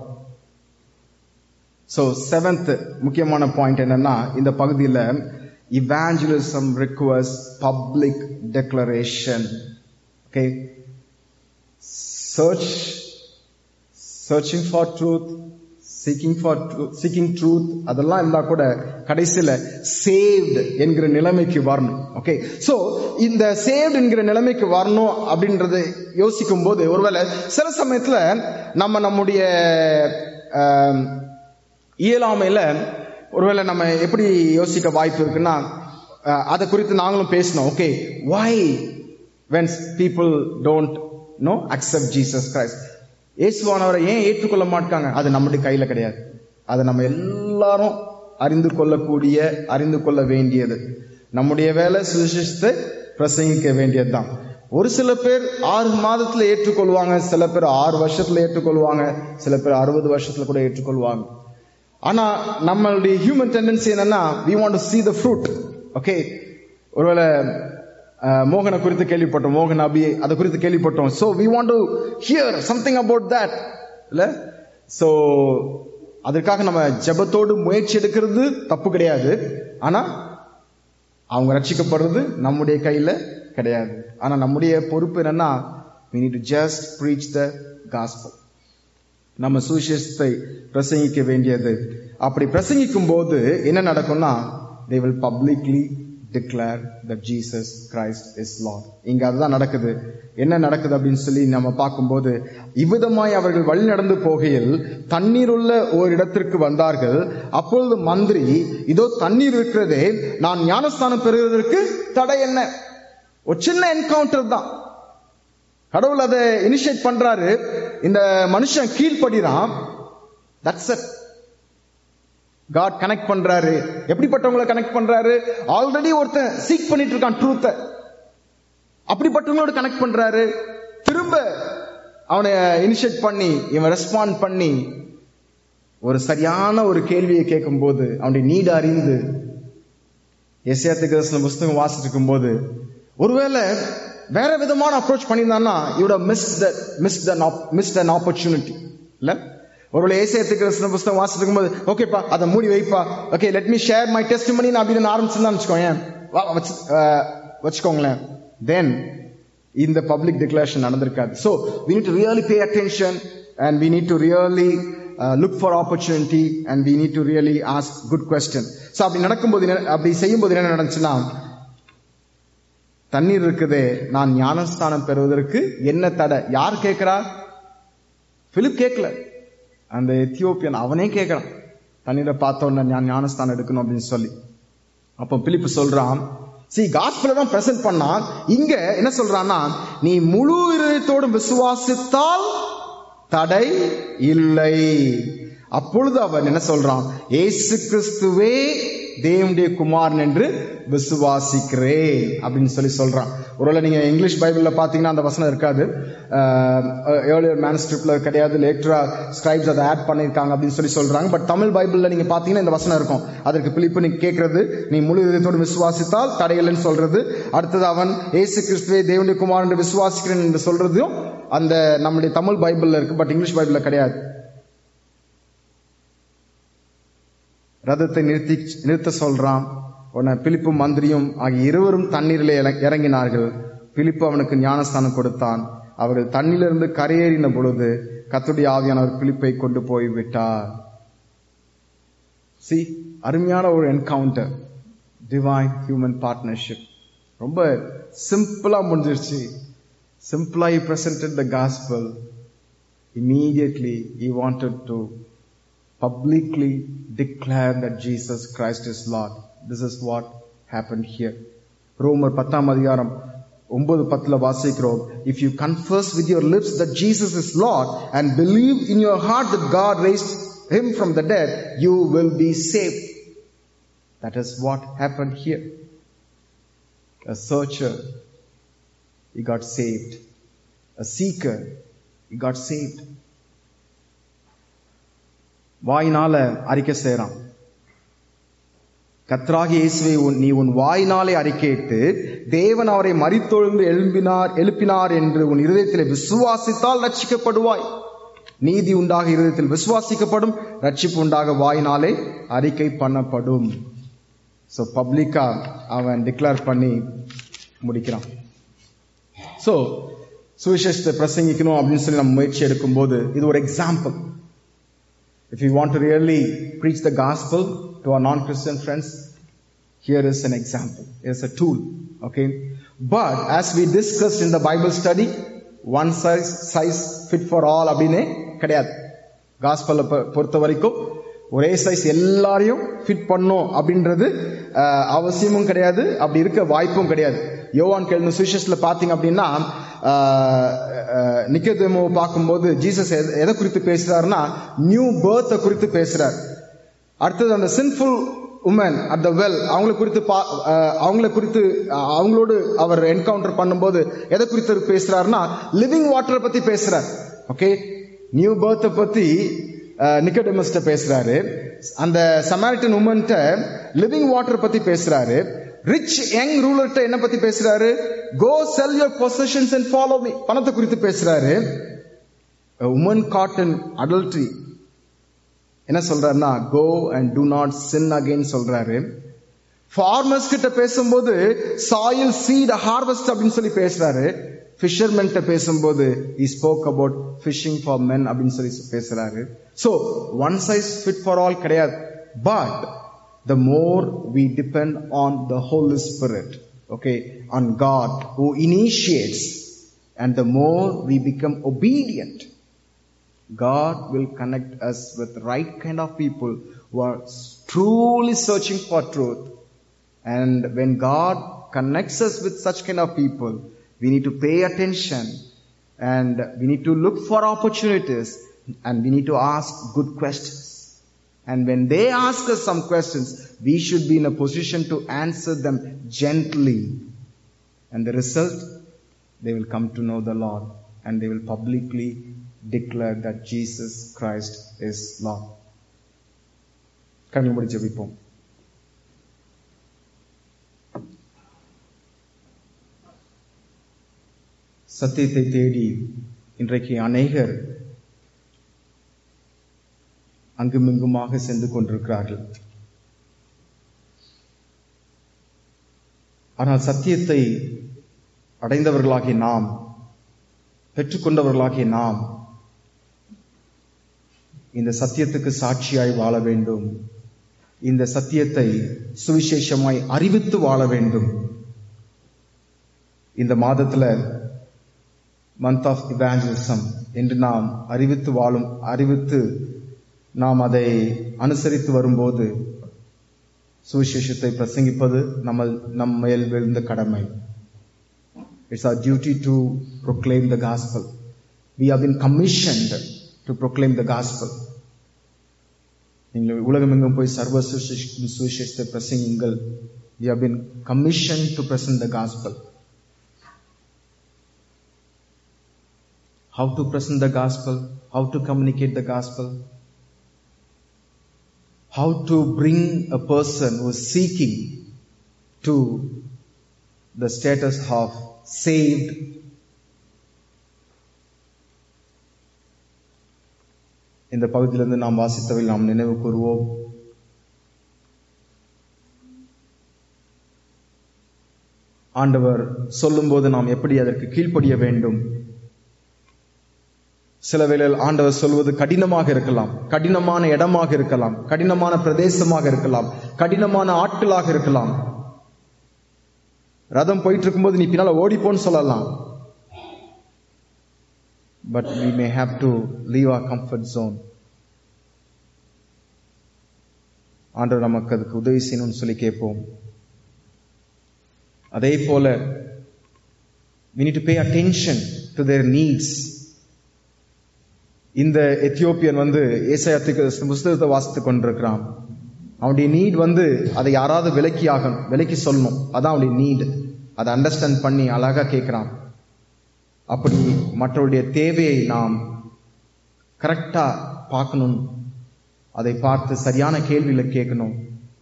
ஸோ செவன்த் முக்கியமான பாயிண்ட் என்னன்னா இந்த பகுதியில் evangelism requires public declaration okay search searching for truth seeking for seeking truth அதெல்லாம் இருந்தா கூட கடைசியில சேவ்டு என்கிற நிலைமைக்கு வரணும் ஓகே சோ இந்த சேவ்டு என்கிற நிலைமைக்கு வரணும் அப்படின்றத யோசிக்கும் போது ஒருவேளை சில சமயத்துல நம்ம நம்முடைய ஆம், இயலாமையில ஒருவேளை நம்ம எப்படி யோசிக்க வாய்ப்பு இருக்குன்னா அஹ், அதை குறித்து நாங்களும் பேசணும் okay why when people don't know accept Jesus Christ இயேசுவானவரை ஏன் ஏற்றுக்கொள்ள மாட்டாங்க அது நம்முடைய கையில கிடையாது அதை நம்ம எல்லாரும் அறிந்து கொள்ளக்கூடிய அறிந்து கொள்ள வேண்டியது நம்முடைய வேலை சுவிசேஷத்தை பிரசங்கிக்க வேண்டியதுதான் ஒரு சில பேர் ஆறு மாதத்துல ஏற்றுக்கொள்வாங்க சில பேர் ஆறு வருஷத்துல ஏற்றுக்கொள்வாங்க சில பேர் அறுபது வருஷத்துல கூட ஏற்றுக்கொள்வாங்க ஆனா நம்மளுடைய ஹியூமன் டெண்டன்சி என்னன்னா we want to see the fruit ஓகே ஒருவேளை அஹ், மோகனை குறித்து கேள்விப்பட்டோம் மோகன் அபி அதை குறித்து கேள்விப்பட்டோம் so we want to hear something about that இல்ல ஸோ அதற்காக நம்ம ஜெபத்தோடு முயற்சி எடுக்கிறது தப்பு கிடையாது ஆனா அவங்க ரட்சிக்கப்படுறது நம்முடைய கையில கிடையாது ஆனா நம்முடைய பொறுப்பு என்னன்னா we need to just preach the gospel நம்ம சுவிசேஷத்தை பிரசங்கிக்க வேண்டியது அப்படி பிரசங்கிக்கும் போது என்ன நடக்கும்னா they will publicly declare that Jesus Christ is Lord இங்க அதுதான் நடக்குது என்ன நடக்குது அப்படின்னு சொல்லி நம்ம பார்க்கும்போது இவ்விதமாய் அவர்கள் வழி நடந்து போகையில் தண்ணீர் உள்ள ஒரு இடத்திற்கு வந்தார்கள் அப்பொழுது மந்திரி இதோ தண்ணீர் இருக்கிறதே நான் ஞானஸ்தானம் பெறுவதற்கு தடை என்ன ஒரு சின்ன என்கவுண்டர் தான் கடவுள் அதை இனிஷியேட் பண்றாரு இந்த மனுஷன் கீழ்ப்படிறான் தட்ஸ் it காட் கனெக்ட் பண்றாரு எப்படிப்பட்டவங்களை கனெக்ட் பண்றாரு ஆல்ரெடி ஒருத்தன் சீக் பண்ணிட்டு இருக்கான் ட்ரூத்தை அப்படிப்பட்டவங்களோட கனெக்ட் பண்றாரு திரும்ப அவனை இனிஷியேட் பண்ணி இவன் ரெஸ்பாண்ட் பண்ணி ஒரு சரியான ஒரு கேள்வியை கேட்கும்போது அவனுடைய நீடு அறிந்து எஸ்ஏத்துக்கு புஸ்தகம் வாசிட்டு இருக்கும்போது ஒருவேளை வேற விதமான அப்ரோச் பண்ணியிருந்தான்னா இவோட miss the miss the miss an opportunity இல்ல ஒருவேளை ஏசியத்துக்கு புஸ்தகம் வாசிட்டு இருக்கும்போது ஓகேப்பா அதை மூடி வைப்பா okay let me share my testimony நான் அப்படின்னு ஆரம்பிச்சிருந்தா வச்சுக்கோங்க வச்சுக்கோங்களேன் தென் இந்த பப்ளிக் டிக்ளரேஷன் நடந்திருக்காது so we need to really pay attention and we need to really look for opportunity and we need to really ask good question so அப்படி நடக்கும்போது என்ன- அப்படி செய்யும்போது என்ன நடந்துச்சுன்னா தண்ணீர் இருக்குதே நான் ஞானஸ்தானம் பெறுவதற்கு என்ன தடை யார் கேட்கிறா பிலிப் கேட்கல அந்த எத்தியோப்பியன் அவனே கேட்கறான் தண்ணீரை பார்த்த உடனே நான் ஞானஸ்தானம் எடுக்கணும் அப்படின்னு சொல்லி அப்போ பிலிப்பு சொல்றான் சி காஸ்பல தான் பிரசன்ட் பண்ணான் இங்க என்ன சொல்றான்னா நீ முழு இதயத்தோடு விசுவாசித்தால் தடை இல்லை அப்பொழுது அவன் என்ன சொல்றான் ஏசு கிறிஸ்துவே தேவனுடைய குமாரன் என்று விசுவாசிக்கிறேன் அப்படின்னு சொல்லி சொல்றான் ஒருவேளை நீங்க இங்கிலீஷ் பைபிள்ல பாத்தீங்கன்னா அந்த வசனம் இருக்காது ஏர்லியர் மேனஸ்கிரிப்ட்ல கிடையாது லேட்டரா ஸ்கிரைப்ஸ் அதை ஆட் பண்ணிருக்காங்க அப்படின்னு சொல்லி சொல்றாங்க பட் தமிழ் பைபிள்ல நீங்க பாத்தீங்கன்னா இந்த வசனம் இருக்கும் அதற்கு பிலிப்பு நீ கேட்கறது நீ முழு இதயத்தோடு விசுவாசித்தால் தடையில்லைன்னு சொல்றது அடுத்தது அவன் ஏசு கிறிஸ்துவே தேவனுடைய குமாரன் என்று விசுவாசிக்கிறேன் என்று சொல்றதும் அந்த நம்முடைய தமிழ் பைபிள்ல இருக்கு பட் இங்கிலீஷ் பைபிள்ல கிடையாது ரதத்தை நிறுத்தி நிறுத்த சொல்றான் உடனே பிலிப்பு மந்திரியும் ஆகிய இருவரும் தண்ணீரிலே இற- இறங்கினார்கள் பிலிப்பு அவனுக்கு ஞானஸ்தானம் கொடுத்தான் அவர்கள் தண்ணீரிலிருந்து கரையேறின பொழுது கத்துடைய ஆவியானவர் பிலிப்பை கொண்டு போய் விட்டார் சி அருமையான ஒரு என்கவுண்டர் டிவைன் ஹியூமன் பார்ட்னர்ஷிப் ரொம்ப சிம்பிளா முடிஞ்சிருச்சு சிம்பிளா he presented the gospel immediately he wanted to publicly declare that Jesus Christ is Lord. This is what happened here. ரோமர் பத்தாம் அதிகாரம் ஒன்பது பத்துல வாசிக்கிறோம் if you confess with your lips that Jesus is Lord and believe in your heart that God raised him from the dead you will be saved that is what happened here a searcher he got saved a seeker he got saved வாயினால அறிக்கை செய்றான் கத்ராகி இயேசுவை உன்- நீ உன் வாயினாலே அறிக்கையிட்டு தேவன் அவரை மரித்தொழுந்து எழும்பினார் எழுப்பினார் என்று உன் இருதயத்திலே விசுவாசித்தால் ரட்சிக்கப்படுவாய் நீதி உண்டாக இருதயத்தில் விசுவாசிக்கப்படும் ரட்சிப்பு உண்டாக வாயினாலே அறிக்கை பண்ணப்படும் சோ பப்ளிக்கா அவன் டிக்ளேர் பண்ணி முடிக்கிறான் சோ சுவிசேஷத்தை பிரசங்கிக்கணும் அப்படின்னு சொல்லி நம்ம முயற்சி எடுக்கும்போது இது ஒரு example If you want to really preach the gospel to our non-Christian friends, here is an example. Here's a tool. Okay. But as we discussed in the Bible study, one size size fit for all அப்படின்னு கிடையாது காஸ்பல்ல பொறுத்த வரைக்கும் ஒரே size எல்லாரையும் fit பண்ணும் அப்படின்றது அஹ், அவசியமும் கிடையாது அப்படி இருக்க வாய்ப்பும் கிடையாது யோவான் கேள்வி சுவிசேஷத்துல பாத்தீங்க அப்படின்னா நிக்கதேமோ பார்க்கும்போது ஜீசஸ் எத- எதை குறித்து பேசுறாருன்னா நியூ பேர்த்தை குறித்து பேசுறார் அடுத்தது அந்த sinful woman at the well அவங்கள குறித்து பா- அஹ், அவங்கள குறித்து அஹ், அவங்களோடு அவர் என்கவுண்டர் பண்ணும்போது எதை குறித்து பேசுறாருன்னா லிவிங் வாட்டரை பத்தி பேசுறார் ஓகே நியூ பேர்த்தை பத்தி நிக்கடமஸ்ட பேசுறாரு அந்த சமாரிட்டன் உமன்ட்ட லிவிங் வாட்டர் பத்தி பேசுறாரு ரிச் யங் ரூலர்ட்ட என்ன பத்தி பேசுறாரு go sell your possessions and follow me பணத்தை குறித்து பேசுறாரு உமன் காட் இன் adultery என்ன சொல்றாருன்னா go and do not sin again சொல்றாரு ஃபார்மர்ஸ் கிட்ட பேசும்போது சாயில் சீட் ஹார்வெஸ்ட் அப்படின்னு சொல்லி பேசுறாரு ஃபிஷர்மென் பேசும்போது he spoke about fishing for men அப்படின்னு சொல்லி பேசுறாரு so one size fit for all கிடையாது but the more we depend on the holy spirit okay on god who initiates and the more we become obedient God will connect us with the right kind of people who are truly searching for truth. And when God connects us with such kind of people, we need to pay attention and we need to look for opportunities and we need to ask good questions. And when they ask us some questions, we should be in a position to answer them gently. And the result, they will come to know the Lord and they will publicly declare that Jesus Christ is Lord. கண்கள் மூடி ஜெபிப்போம் சத்தியத்தை தேடி இன்றைக்கு அநேகர் அங்குமிங்குமாக சென்று கொண்டிருக்கிறார்கள் ஆனால் சத்தியத்தை அடைந்தவர்களாகிய நாம் பெற்றுக்கொண்டவர்களாகிய நாம் இந்த சத்தியத்துக்கு சாட்சியாய் வாழ வேண்டும் இந்த சத்தியத்தை சுவிசேஷமாய் அறிவித்து வாழ வேண்டும் இந்த மாதத்துல மந்த் ஆஃப் இவாஞ்சலிசம் என்று நாம் அறிவித்து வாழும் அறிவித்து நாம் அதை அனுசரித்து வரும்போது சுவிசேஷத்தை பிரசங்கிப்பது நம்ம நம் மேல் விழுந்த கடமை it's our duty to proclaim the gospel we have been commissioned to proclaim the gospel நீங்கள் உலகமெங்கும் போய் சர்வ சுவிசேஷ- சுவிசேஷத்தை பிரசங்கிங்கள் we have been commissioned to present the gospel how to present the gospel how to communicate the gospel how to bring a person who is seeking to the status of saved இந்த பகுதியிலிருந்து நாம் வாசித்தவை நாம் நினைவு கூறுவோம் ஆண்டவர் சொல்லும்போது நாம் எப்படி அதற்கு கீழ்ப்படிய வேண்டும் சில வேளையில் ஆண்டவர் சொல்வது கடினமாக இருக்கலாம் கடினமான இடமாக இருக்கலாம் கடினமான பிரதேசமாக இருக்கலாம் கடினமான ஆட்களாக இருக்கலாம் ரதம் போயிட்டு இருக்கும்போது நீ பின்னால ஓடிப்போன்னு சொல்லலாம் but we may have to leave our comfort zone ஆண்டவர் நமக்கு அதுக்கு உதவி செய்யணும்னு சொல்லி கேட்போம் அதே போல we need to pay attention to their needs இந்த எத்தியோப்பியன் வந்து ஏசாயத்துக்கு புஸ்தகத்தை வாசித்துக் கொண்டிருக்கிறான் அவனுடைய நீட் வந்து அதை யாராவது விலக்கி ஆகணும் விலக்கி சொல்லணும் அதான் அவனுடைய நீட் அதை அண்டர்ஸ்டாண்ட் பண்ணி அழகா கேட்கிறான் அப்படி மற்றவருடைய தேவையை நாம் கரெக்டா பார்க்கணும் அதை பார்த்து சரியான கேள்வியில கேட்கணும்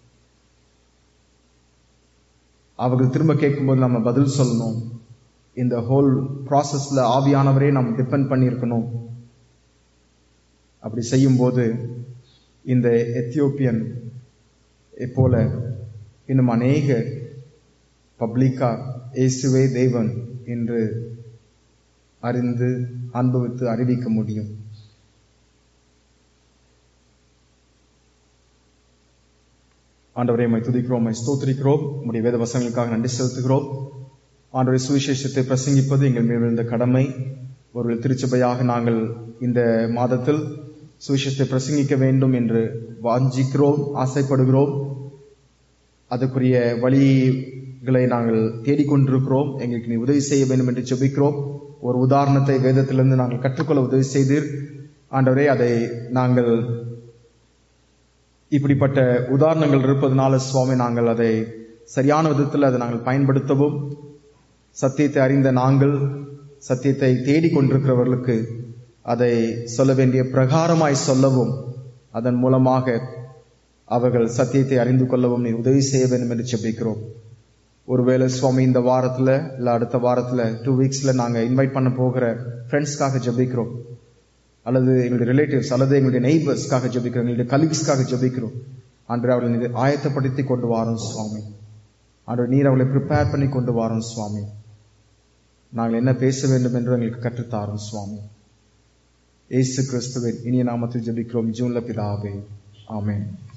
அவர்கள் திரும்ப கேட்கும்போது நம்ம பதில் சொல்லணும் இந்த ஹோல் ப்ராசஸ்ல ஆவியானவரே நாம் டிபெண்ட் பண்ணியிருக்கணும் அப்படி செய்யும்போது இந்த எத்தியோப்பியன் போல இன்னும் அநேக பப்ளிக்கா இயேசுவே தேவன் என்று அறிந்து அனுபவித்து அறிவிக்க முடியும் ஆண்டவரை மை துதிக்கிறோம் மை ஸ்தோத்திரிக்கிறோம் உடைய வேத வசங்களுக்காக நன்றி செலுத்துகிறோம் ஆண்டவரை சுவிசேஷத்தை பிரசங்கிப்பது எங்கள் மேல் இருந்த கடமை ஒரு திருச்சபையாக நாங்கள் இந்த மாதத்தில் சுவிசேஷத்தை பிரசங்கிக்க வேண்டும் என்று வாஞ்சிக்கிறோம் ஆசைப்படுகிறோம் அதற்குரிய வழிகளை நாங்கள் தேடிக்கொண்டிருக்கிறோம் எங்களுக்கு நீ உதவி செய்ய வேண்டும் என்று ஜெபிக்கிறோம் ஒரு உதாரணத்தை வேதத்திலிருந்து நாங்கள் கற்றுக்கொள்ள உதவி செய்தீர் ஆண்டவரே அதை நாங்கள் இப்படிப்பட்ட உதாரணங்கள் இருப்பதனால சுவாமி நாங்கள் அதை சரியான விதத்தில் அதை நாங்கள் பயன்படுத்தவும் சத்தியத்தை அறிந்த நாங்கள் சத்தியத்தை தேடிக்கொண்டிருக்கிறவர்களுக்கு அதை சொல்ல வேண்டிய பிரகாரமாய் சொல்லவும் அதன் மூலமாக அவர்கள் சத்தியத்தை அறிந்து கொள்ளவும் நீ உதவி செய்ய வேண்டும் என்று செபிக்கிறோம் ஒருவேளை சுவாமி இந்த வாரத்துல இல்ல அடுத்த வாரத்துல டூ வீக்ஸ்ல நாங்க இன்வைட் பண்ண போகிற ஃப்ரெண்ட்ஸ்க்காக ஜெபிக்கிறோம் அல்லது எங்களுடைய ரிலேட்டிவ்ஸ் அல்லது எங்களுடைய நெய்பர்ஸ்க்காக ஜெபிக்கிறோம் எங்களுடைய கலீக்ஸ்க்காக ஜெபிக்கிறோம் அன்று அவர்களை நீர் ஆயத்தப்படுத்தி கொண்டு வாரோம் சுவாமி அன்று நீர் அவளை ப்ரிப்பேர் பண்ணி கொண்டு வாரோம் சுவாமி நாங்கள் என்ன பேச வேண்டும் என்று எங்களுக்கு கற்றுத்தாரோம் சுவாமி ஏசு கிறிஸ்துவின் இனிய நாமத்தில் ஜெபிக்கிறோம் ஜூன்ல பிதாவே ஆமென்